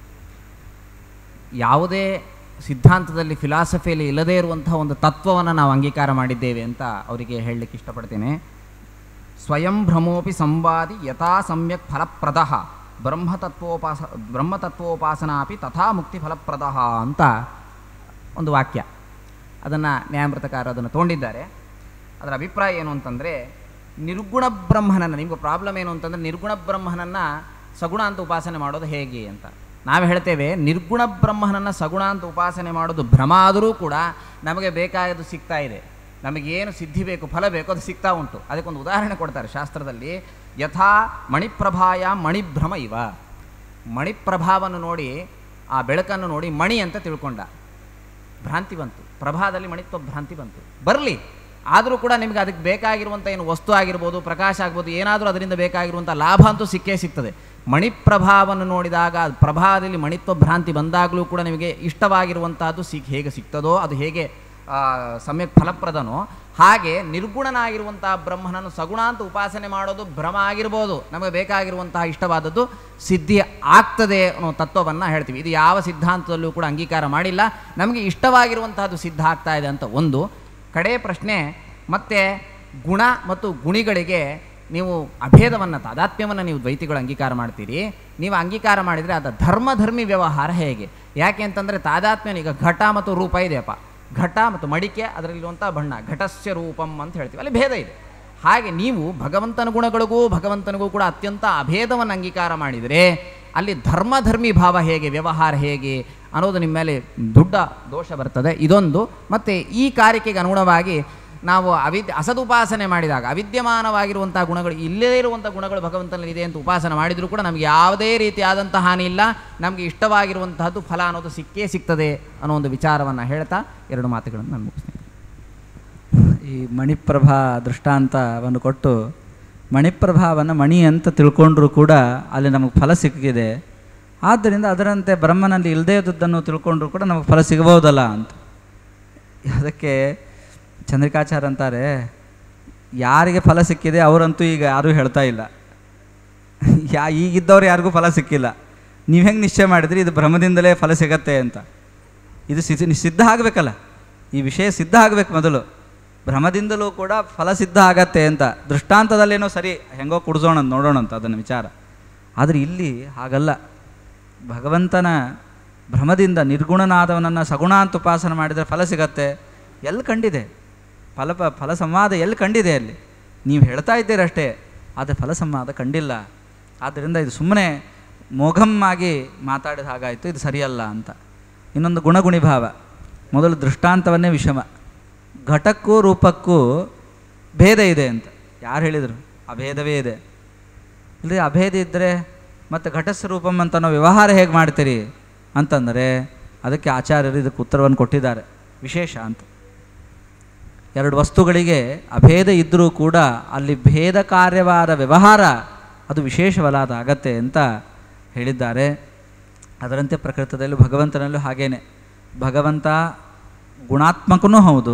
ಯಾವುದೇ ಸಿದ್ಧಾಂತದಲ್ಲಿ ಫಿಲಾಸಫಿಯಲ್ಲಿ ಇಲ್ಲದೇ ಇರುವಂತಹ ಒಂದು ತತ್ವವನ್ನು ನಾವು ಅಂಗೀಕಾರ ಮಾಡಿದ್ದೇವೆ ಅಂತ ಅವರಿಗೆ ಹೇಳಲಿಕ್ಕೆ ಇಷ್ಟಪಡ್ತೇನೆ ಸ್ವಯಂ ಭ್ರಮೋಪಿ ಸಂವಾದಿ ಯಥಾ ಸಮ್ಯಕ್ ಫಲಪ್ರದ ಬ್ರಹ್ಮತತ್ವೋಪಾಸ ಬ್ರಹ್ಮತತ್ವೋಪಾಸನಾಪಿ ತಥಾ ಮುಕ್ತಿ ಫಲಪ್ರದ ಅಂತ ಒಂದು ವಾಕ್ಯ ಅದನ್ನು ನ್ಯಾಯಮೃತಕಾರ ಅದನ್ನು ತೊಗೊಂಡಿದ್ದಾರೆ ಅದರ ಅಭಿಪ್ರಾಯ ಏನು ಅಂತಂದರೆ ನಿರ್ಗುಣ ಬ್ರಹ್ಮನನ್ನು ನಿಮಗೆ ಪ್ರಾಬ್ಲಮ್ ಏನು ಅಂತಂದರೆ ನಿರ್ಗುಣ ಬ್ರಹ್ಮನನ್ನು ಸಗುಣ ಅಂತ ಉಪಾಸನೆ ಮಾಡೋದು ಹೇಗೆ ಅಂತ ನಾವು ಹೇಳ್ತೇವೆ ನಿರ್ಗುಣ ಬ್ರಹ್ಮನನ್ನು ಸಗುಣ ಅಂತ ಉಪಾಸನೆ ಮಾಡೋದು ಭ್ರಮ ಆದರೂ ಕೂಡ ನಮಗೆ ಬೇಕಾದ್ದು ಸಿಗ್ತಾ ಇದೆ ನಮಗೇನು ಸಿದ್ಧಿ ಬೇಕು ಫಲ ಬೇಕು ಅದು ಸಿಗ್ತಾ ಉಂಟು ಅದಕ್ಕೊಂದು ಉದಾಹರಣೆ ಕೊಡ್ತಾರೆ ಶಾಸ್ತ್ರದಲ್ಲಿ ಯಥಾ ಮಣಿಪ್ರಭಾಯ ಮಣಿಭ್ರಮ ಇವ ಮಣಿಪ್ರಭಾವನ್ನು ನೋಡಿ ಆ ಬೆಳಕನ್ನು ನೋಡಿ ಮಣಿ ಅಂತ ತಿಳ್ಕೊಂಡ ಭ್ರಾಂತಿ ಬಂತು ಪ್ರಭಾದಲ್ಲಿ ಮಣಿತ್ವ ಭ್ರಾಂತಿ ಬಂತು ಬರಲಿ ಆದರೂ ಕೂಡ ನಿಮಗೆ ಅದಕ್ಕೆ ಬೇಕಾಗಿರುವಂಥ ಏನು ವಸ್ತು ಆಗಿರ್ಬೋದು ಪ್ರಕಾಶ ಆಗ್ಬೋದು ಏನಾದರೂ ಅದರಿಂದ ಬೇಕಾಗಿರುವಂಥ ಲಾಭ ಅಂತೂ ಸಿಕ್ಕೇ ಸಿಗ್ತದೆ ಮಣಿಪ್ರಭಾವನ್ನು ನೋಡಿದಾಗ ಅದು ಪ್ರಭಾದಲ್ಲಿ ಮಣಿತ್ವ ಭ್ರಾಂತಿ ಬಂದಾಗಲೂ ಕೂಡ ನಿಮಗೆ ಇಷ್ಟವಾಗಿರುವಂತಹದ್ದು ಸಿಕ್ ಹೇಗೆ ಸಿಗ್ತದೋ ಅದು ಹೇಗೆ ಆ, ಸಮ್ಯಕ್ ಫಲಪ್ರದನೋ ಹಾಗೆ ನಿರ್ಗುಣನಾಗಿರುವಂತಹ ಬ್ರಹ್ಮನನ್ನು ಸಗುಣ ಅಂತ ಉಪಾಸನೆ ಮಾಡೋದು ಭ್ರಮ ಆಗಿರ್ಬೋದು ನಮಗೆ ಬೇಕಾಗಿರುವಂತಹ ಇಷ್ಟವಾದದ್ದು ಸಿದ್ಧಿ ಆಗ್ತದೆ ಅನ್ನೋ ತತ್ವವನ್ನು ಹೇಳ್ತೀವಿ ಇದು ಯಾವ ಸಿದ್ಧಾಂತದಲ್ಲೂ ಕೂಡ ಅಂಗೀಕಾರ ಮಾಡಿಲ್ಲ ನಮಗೆ ಇಷ್ಟವಾಗಿರುವಂತಹದ್ದು ಸಿದ್ಧ ಆಗ್ತಾ ಇದೆ ಅಂತ ಒಂದು ಕಡೇ ಪ್ರಶ್ನೆ ಮತ್ತೆ ಗುಣ ಮತ್ತು ಗುಣಿಗಳಿಗೆ ನೀವು ಅಭೇದವನ್ನು ತಾದಾತ್ಮ್ಯವನ್ನು ನೀವು ದ್ವೈತಿಗಳು ಅಂಗೀಕಾರ ಮಾಡ್ತೀರಿ ನೀವು ಅಂಗೀಕಾರ ಮಾಡಿದರೆ ಅದು ಧರ್ಮಧರ್ಮಿ ವ್ಯವಹಾರ ಹೇಗೆ ಯಾಕೆ ಅಂತಂದರೆ ತಾದಾತ್ಮ್ಯ ಈಗ ಘಟ ಮತ್ತು ರೂಪ ಇದೆಯಪ್ಪ ಘಟ ಮತ್ತು ಮಡಿಕೆ ಅದರಲ್ಲಿರುವಂಥ ಬಣ್ಣ ಘಟಸ್ಯ ರೂಪಂ ಅಂತ ಹೇಳ್ತೀವಿ ಅಲ್ಲಿ ಭೇದ ಇದೆ ಹಾಗೆ ನೀವು ಭಗವಂತನ ಗುಣಗಳಿಗೂ ಭಗವಂತನಿಗೂ ಕೂಡ ಅತ್ಯಂತ ಅಭೇದವನ್ನು ಅಂಗೀಕಾರ ಮಾಡಿದರೆ ಅಲ್ಲಿ ಧರ್ಮಧರ್ಮಿ ಭಾವ ಹೇಗೆ ವ್ಯವಹಾರ ಹೇಗೆ ಅನ್ನೋದು ನಿಮ್ಮ ಮೇಲೆ ದೊಡ್ಡ ದೋಷ ಬರ್ತದೆ ಇದೊಂದು ಮತ್ತು ಈ ಕಾರ್ಯಕ್ಕೆ ಅನುಗುಣವಾಗಿ ನಾವು ಅವಿದ್ಯ ಅಸದುಪಾಸನೆ ಮಾಡಿದಾಗ ಅವಿದ್ಯಮಾನವಾಗಿರುವಂಥ ಗುಣಗಳು ಇಲ್ಲದೇ ಇರುವಂಥ ಗುಣಗಳು ಭಗವಂತನಲ್ಲಿ ಇದೆ ಅಂತ ಉಪಾಸನೆ ಮಾಡಿದರೂ ಕೂಡ ನಮಗೆ ಯಾವುದೇ ರೀತಿಯಾದಂಥ ಹಾನಿ ಇಲ್ಲ ನಮಗೆ ಇಷ್ಟವಾಗಿರುವಂತಹದ್ದು ಫಲ ಅನ್ನೋದು ಸಿಕ್ಕೇ ಸಿಗ್ತದೆ ಅನ್ನೋ ಒಂದು ವಿಚಾರವನ್ನು ಹೇಳ್ತಾ ಎರಡು ಮಾತುಗಳನ್ನು ನಾನು ಮುಗಿಸ್ತೇನೆ ಈ ಮಣಿಪ್ರಭಾ ದೃಷ್ಟಾಂತವನ್ನು ಕೊಟ್ಟು ಮಣಿಪ್ರಭಾವನ್ನು ಮಣಿ ಅಂತ ತಿಳ್ಕೊಂಡ್ರೂ ಕೂಡ ಅಲ್ಲಿ ನಮಗೆ ಫಲ ಸಿಕ್ಕಿದೆ ಆದ್ದರಿಂದ ಅದರಂತೆ ಬ್ರಹ್ಮನಲ್ಲಿ ಇಲ್ಲದೇ ಇದ್ದದ್ದನ್ನು ತಿಳ್ಕೊಂಡ್ರೂ ಕೂಡ ನಮಗೆ ಫಲ ಸಿಗಬಹುದಲ್ಲ ಅಂತ ಅದಕ್ಕೆ ಚಂದ್ರಿಕಾಚಾರ್ಯ ಅಂತಾರೆ ಯಾರಿಗೆ ಫಲ ಸಿಕ್ಕಿದೆ ಅವರಂತೂ ಈಗ ಯಾರೂ ಹೇಳ್ತಾ ಇಲ್ಲ ಯಾ ಈಗಿದ್ದವ್ರು ಯಾರಿಗೂ ಫಲ ಸಿಕ್ಕಿಲ್ಲ ನೀವು ಹೆಂಗೆ ನಿಶ್ಚಯ ಮಾಡಿದ್ರಿ ಇದು ಭ್ರಮದಿಂದಲೇ ಫಲ ಸಿಗತ್ತೆ ಅಂತ ಇದು ಸಿದ್ಧ ಸಿದ್ಧ ಆಗಬೇಕಲ್ಲ ಈ ವಿಷಯ ಸಿದ್ಧ ಆಗಬೇಕು ಮೊದಲು ಭ್ರಮದಿಂದಲೂ ಕೂಡ ಫಲ ಸಿದ್ಧ ಆಗತ್ತೆ ಅಂತ ದೃಷ್ಟಾಂತದಲ್ಲೇನೋ ಸರಿ ಹೆಂಗೋ ಕುಡ್ಸೋಣ ಅಂತ ನೋಡೋಣ ಅಂತ ಅದನ್ನು ವಿಚಾರ ಆದರೆ ಇಲ್ಲಿ ಹಾಗಲ್ಲ ಭಗವಂತನ ಭ್ರಮದಿಂದ ನಿರ್ಗುಣನಾದವನನ್ನು ಸಗುಣ ಅಂತ ಉಪಾಸನೆ ಮಾಡಿದರೆ ಫಲ ಸಿಗತ್ತೆ ಎಲ್ಲಿ ಕಂಡಿದೆ ಫಲ ಪ- ಫಲ ಸಂವಾದ ಎಲ್ಲಿ ಕಂಡಿದೆ ಅಲ್ಲಿ ನೀವು ಹೇಳ್ತಾ ಇದ್ದೀರಷ್ಟೇ ಆದರೆ ಫಲ ಸಂವಾದ ಕಂಡಿಲ್ಲ ಆದ್ದರಿಂದ ಇದು ಸುಮ್ಮನೆ ಮೋಘಮ್ಮಾಗಿ ಮಾತಾಡಿದ ಹಾಗಾಯಿತು ಇದು ಸರಿಯಲ್ಲ ಅಂತ ಇನ್ನೊಂದು ಗುಣಗುಣಿ ಭಾವ ಮೊದಲು ದೃಷ್ಟಾಂತವನ್ನೇ ವಿಷಮ ಘಟಕ್ಕೂ ರೂಪಕ್ಕೂ ಭೇದ ಇದೆ ಅಂತ ಯಾರು ಹೇಳಿದರು ಅಭೇದವೇ ಇದೆ ಇಲ್ಲಿ ಅಭೇದ ಇದ್ದರೆ ಮತ್ತು ಘಟಸ್ವರೂಪಂ ಅಂತ ನಾವು ವ್ಯವಹಾರ ಹೇಗೆ ಮಾಡ್ತೀರಿ ಅಂತಂದರೆ ಅದಕ್ಕೆ ಆಚಾರ್ಯರು ಇದಕ್ಕೆ ಉತ್ತರವನ್ನು ಕೊಟ್ಟಿದ್ದಾರೆ ವಿಶೇಷ ಅಂತ ಎರಡು ವಸ್ತುಗಳಿಗೆ ಅಭೇದ ಇದ್ದರೂ ಕೂಡ ಅಲ್ಲಿ ಭೇದ ಕಾರ್ಯವಾದ ವ್ಯವಹಾರ ಅದು ವಿಶೇಷವಲ್ಲಾದ ಅಗತ್ಯ ಅಂತ ಹೇಳಿದ್ದಾರೆ ಅದರಂತೆ ಪ್ರಕೃತದಲ್ಲೂ ಭಗವಂತನಲ್ಲೂ ಹಾಗೇನೆ ಭಗವಂತ ಗುಣಾತ್ಮಕನೂ ಹೌದು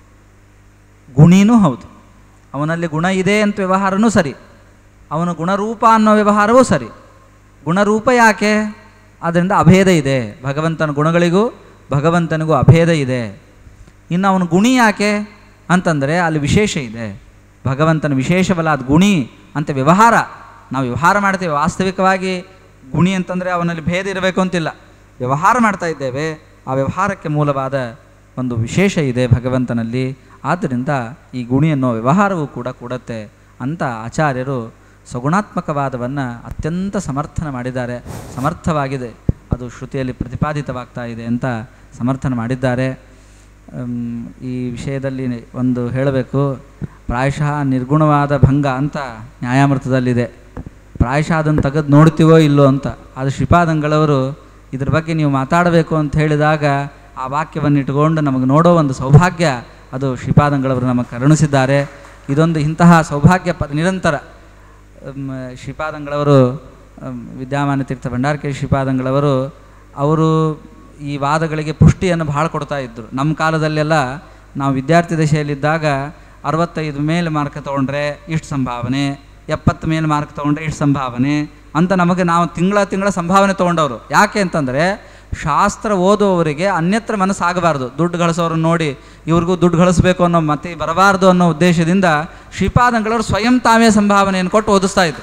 ಗುಣಿನೂ ಹೌದು ಅವನಲ್ಲಿ ಗುಣ ಇದೆ ಅಂತ ವ್ಯವಹಾರನೂ ಸರಿ ಅವನ ಗುಣರೂಪ ಅನ್ನೋ ವ್ಯವಹಾರವೂ ಸರಿ ಗುಣರೂಪ ಯಾಕೆ ಅದರಿಂದ ಅಭೇದ ಇದೆ ಭಗವಂತನ ಗುಣಗಳಿಗೂ ಭಗವಂತನಿಗೂ ಅಭೇದ ಇದೆ ಇನ್ನು ಅವನು ಗುಣಿ ಯಾಕೆ ಅಂತಂದರೆ ಅಲ್ಲಿ ವಿಶೇಷ ಇದೆ ಭಗವಂತನ ವಿಶೇಷವಲ್ಲಾದ ಗುಣಿ ಅಂತ ವ್ಯವಹಾರ ನಾವು ವ್ಯವಹಾರ ಮಾಡ್ತೇವೆ ವಾಸ್ತವಿಕವಾಗಿ ಗುಣಿ ಅಂತಂದರೆ ಅವನಲ್ಲಿ ಭೇದ ಇರಬೇಕು ಅಂತಿಲ್ಲ ವ್ಯವಹಾರ ಮಾಡ್ತಾ ಇದ್ದೇವೆ ಆ ವ್ಯವಹಾರಕ್ಕೆ ಮೂಲವಾದ ಒಂದು ವಿಶೇಷ ಇದೆ ಭಗವಂತನಲ್ಲಿ ಆದ್ದರಿಂದ ಈ ಗುಣಿ ಅನ್ನೋ ವ್ಯವಹಾರವೂ ಕೂಡ ಕೂಡತ್ತೆ ಅಂತ ಆಚಾರ್ಯರು ಸಗುಣಾತ್ಮಕವಾದವನ್ನು ಅತ್ಯಂತ ಸಮರ್ಥನ ಮಾಡಿದ್ದಾರೆ ಸಮರ್ಥವಾಗಿದೆ ಅದು ಶ್ರುತಿಯಲ್ಲಿ ಪ್ರತಿಪಾದಿತವಾಗ್ತಾ ಇದೆ ಅಂತ ಸಮರ್ಥನ ಮಾಡಿದ್ದಾರೆ ಅಮ್, ಈ ವಿಷಯದಲ್ಲಿ ಒಂದು ಹೇಳಬೇಕು ಪ್ರಾಯಶಃ ನಿರ್ಗುಣವಾದ ಭಂಗ ಅಂತ ನ್ಯಾಯಾಮೃತದಲ್ಲಿದೆ ಪ್ರಾಯಶಃ ಅದನ್ನು ತೆಗೆದು ನೋಡ್ತೀವೋ ಇಲ್ಲೋ ಅಂತ ಅದು ಶ್ರೀಪಾದಂಗಳವರು ಇದ್ರ ಬಗ್ಗೆ ನೀವು ಮಾತಾಡಬೇಕು ಅಂತ ಹೇಳಿದಾಗ ಆ ವಾಕ್ಯವನ್ನು ಇಟ್ಕೊಂಡು ನಮಗೆ ನೋಡೋ ಒಂದು ಸೌಭಾಗ್ಯ ಅದು ಶ್ರೀಪಾದಂಗಳವರು ನಮಗೆ ಕರುಣಿಸಿದ್ದಾರೆ ಇದೊಂದು ಇಂತಹ ಸೌಭಾಗ್ಯ ಪ ನಿರಂತರ ಅಮ್, ಶ್ರೀಪಾದಂಗಳವರು ಅಮ್, ವಿದ್ಯಾಮಾನ್ಯ ತೀರ್ಥ ಭಂಡಾರಕೇರಿ ಶ್ರೀಪಾದಂಗಳವರು ಅವರು ಈ ವಾದಗಳಿಗೆ ಪುಷ್ಟಿಯನ್ನು ಭಾಳ ಕೊಡ್ತಾ ಇದ್ದರು ನಮ್ಮ ಕಾಲದಲ್ಲೆಲ್ಲ ನಾವು ವಿದ್ಯಾರ್ಥಿ ದಶೆಯಲ್ಲಿದ್ದಾಗ ಅರವತ್ತೈದು ಮೇಲೆ ಮಾರ್ಕ್ ತೊಗೊಂಡ್ರೆ ಇಷ್ಟು ಸಂಭಾವನೆ ಎಪ್ಪತ್ತು ಮೇಲೆ ಮಾರ್ಕ್ ತೊಗೊಂಡ್ರೆ ಇಷ್ಟು ಸಂಭಾವನೆ ಅಂತ ನಮಗೆ ನಾವು ತಿಂಗಳ ತಿಂಗಳ ಸಂಭಾವನೆ ತೊಗೊಂಡವರು ಯಾಕೆ ಅಂತಂದರೆ ಶಾಸ್ತ್ರ ಓದುವವರಿಗೆ ಅನ್ಯತ್ರ ಮನಸ್ಸಾಗಬಾರ್ದು ದುಡ್ಡು ಗಳಿಸೋರನ್ನ ನೋಡಿ ಇವ್ರಿಗೂ ದುಡ್ಡು ಗಳಿಸ್ಬೇಕು ಅನ್ನೋ ಮತಿ ಬರಬಾರ್ದು ಅನ್ನೋ ಉದ್ದೇಶದಿಂದ ಶ್ರೀಪಾದಂಗಳವರು ಸ್ವಯಂ ತಾವೇ ಸಂಭಾವನೆಯನ್ನು ಕೊಟ್ಟು ಓದಿಸ್ತಾ ಇದ್ರು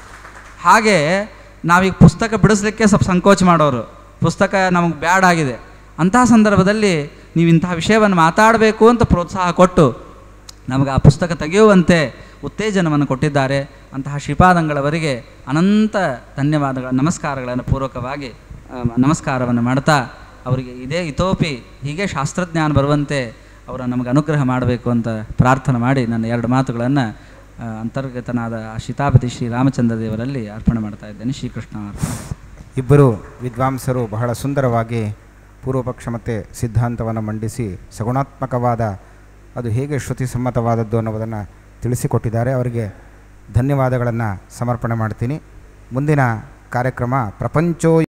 ಹಾಗೆ ನಾವೀಗ ಪುಸ್ತಕ ಬಿಡಿಸ್ಲಿಕ್ಕೆ ಸ್ವಲ್ಪ ಸಂಕೋಚ ಮಾಡೋರು ಪುಸ್ತಕ ನಮಗೆ ಬ್ಯಾಡ್ ಆಗಿದೆ ಅಂತಹ ಸಂದರ್ಭದಲ್ಲಿ ನೀವು ಇಂತಹ ವಿಷಯವನ್ನು ಮಾತಾಡಬೇಕು ಅಂತ ಪ್ರೋತ್ಸಾಹ ಕೊಟ್ಟು ನಮಗೆ ಆ ಪುಸ್ತಕ ತೆಗೆಯುವಂತೆ ಉತ್ತೇಜನವನ್ನು ಕೊಟ್ಟಿದ್ದಾರೆ ಅಂತಹ ಶ್ರೀಪಾದಂಗಳವರಿಗೆ ಅನಂತ ಧನ್ಯವಾದಗಳ ನಮಸ್ಕಾರಗಳನ್ನು ಪೂರ್ವಕವಾಗಿ ಆ, ನಮಸ್ಕಾರವನ್ನು ಮಾಡ್ತಾ ಅವರಿಗೆ ಇದೇ ಇತೋಪಿ ಹೀಗೆ ಶಾಸ್ತ್ರಜ್ಞಾನ ಬರುವಂತೆ ಅವರ ನಮಗೆ ಅನುಗ್ರಹ ಮಾಡಬೇಕು ಅಂತ ಪ್ರಾರ್ಥನೆ ಮಾಡಿ ನನ್ನ ಎರಡು ಮಾತುಗಳನ್ನು ಆ, ಅಂತರ್ಗತನಾದ ಆ ಶಿತಾಪತಿ ಶ್ರೀ ರಾಮಚಂದ್ರ ದೇವರಲ್ಲಿ ಅರ್ಪಣೆ ಮಾಡ್ತಾ ಇದ್ದೇನೆ ಶ್ರೀಕೃಷ್ಣ ಅರ್ಪಣೆ ಇಬ್ಬರು ವಿದ್ವಾಂಸರು ಬಹಳ ಸುಂದರವಾಗಿ ಪೂರ್ವಪಕ್ಷ ಮತ್ತು ಸಿದ್ಧಾಂತವನ್ನು ಮಂಡಿಸಿ ಸಗುಣಾತ್ಮಕವಾದ ಅದು ಹೇಗೆ ಶ್ರುತಿ ಸಮ್ಮತವಾದದ್ದು ಅನ್ನೋದನ್ನು ತಿಳಿಸಿಕೊಟ್ಟಿದ್ದಾರೆ ಅವರಿಗೆ ಧನ್ಯವಾದಗಳನ್ನು ಸಮರ್ಪಣೆ ಮಾಡ್ತೀನಿ ಮುಂದಿನ ಕಾರ್ಯಕ್ರಮ ಪ್ರಪಂಚೋ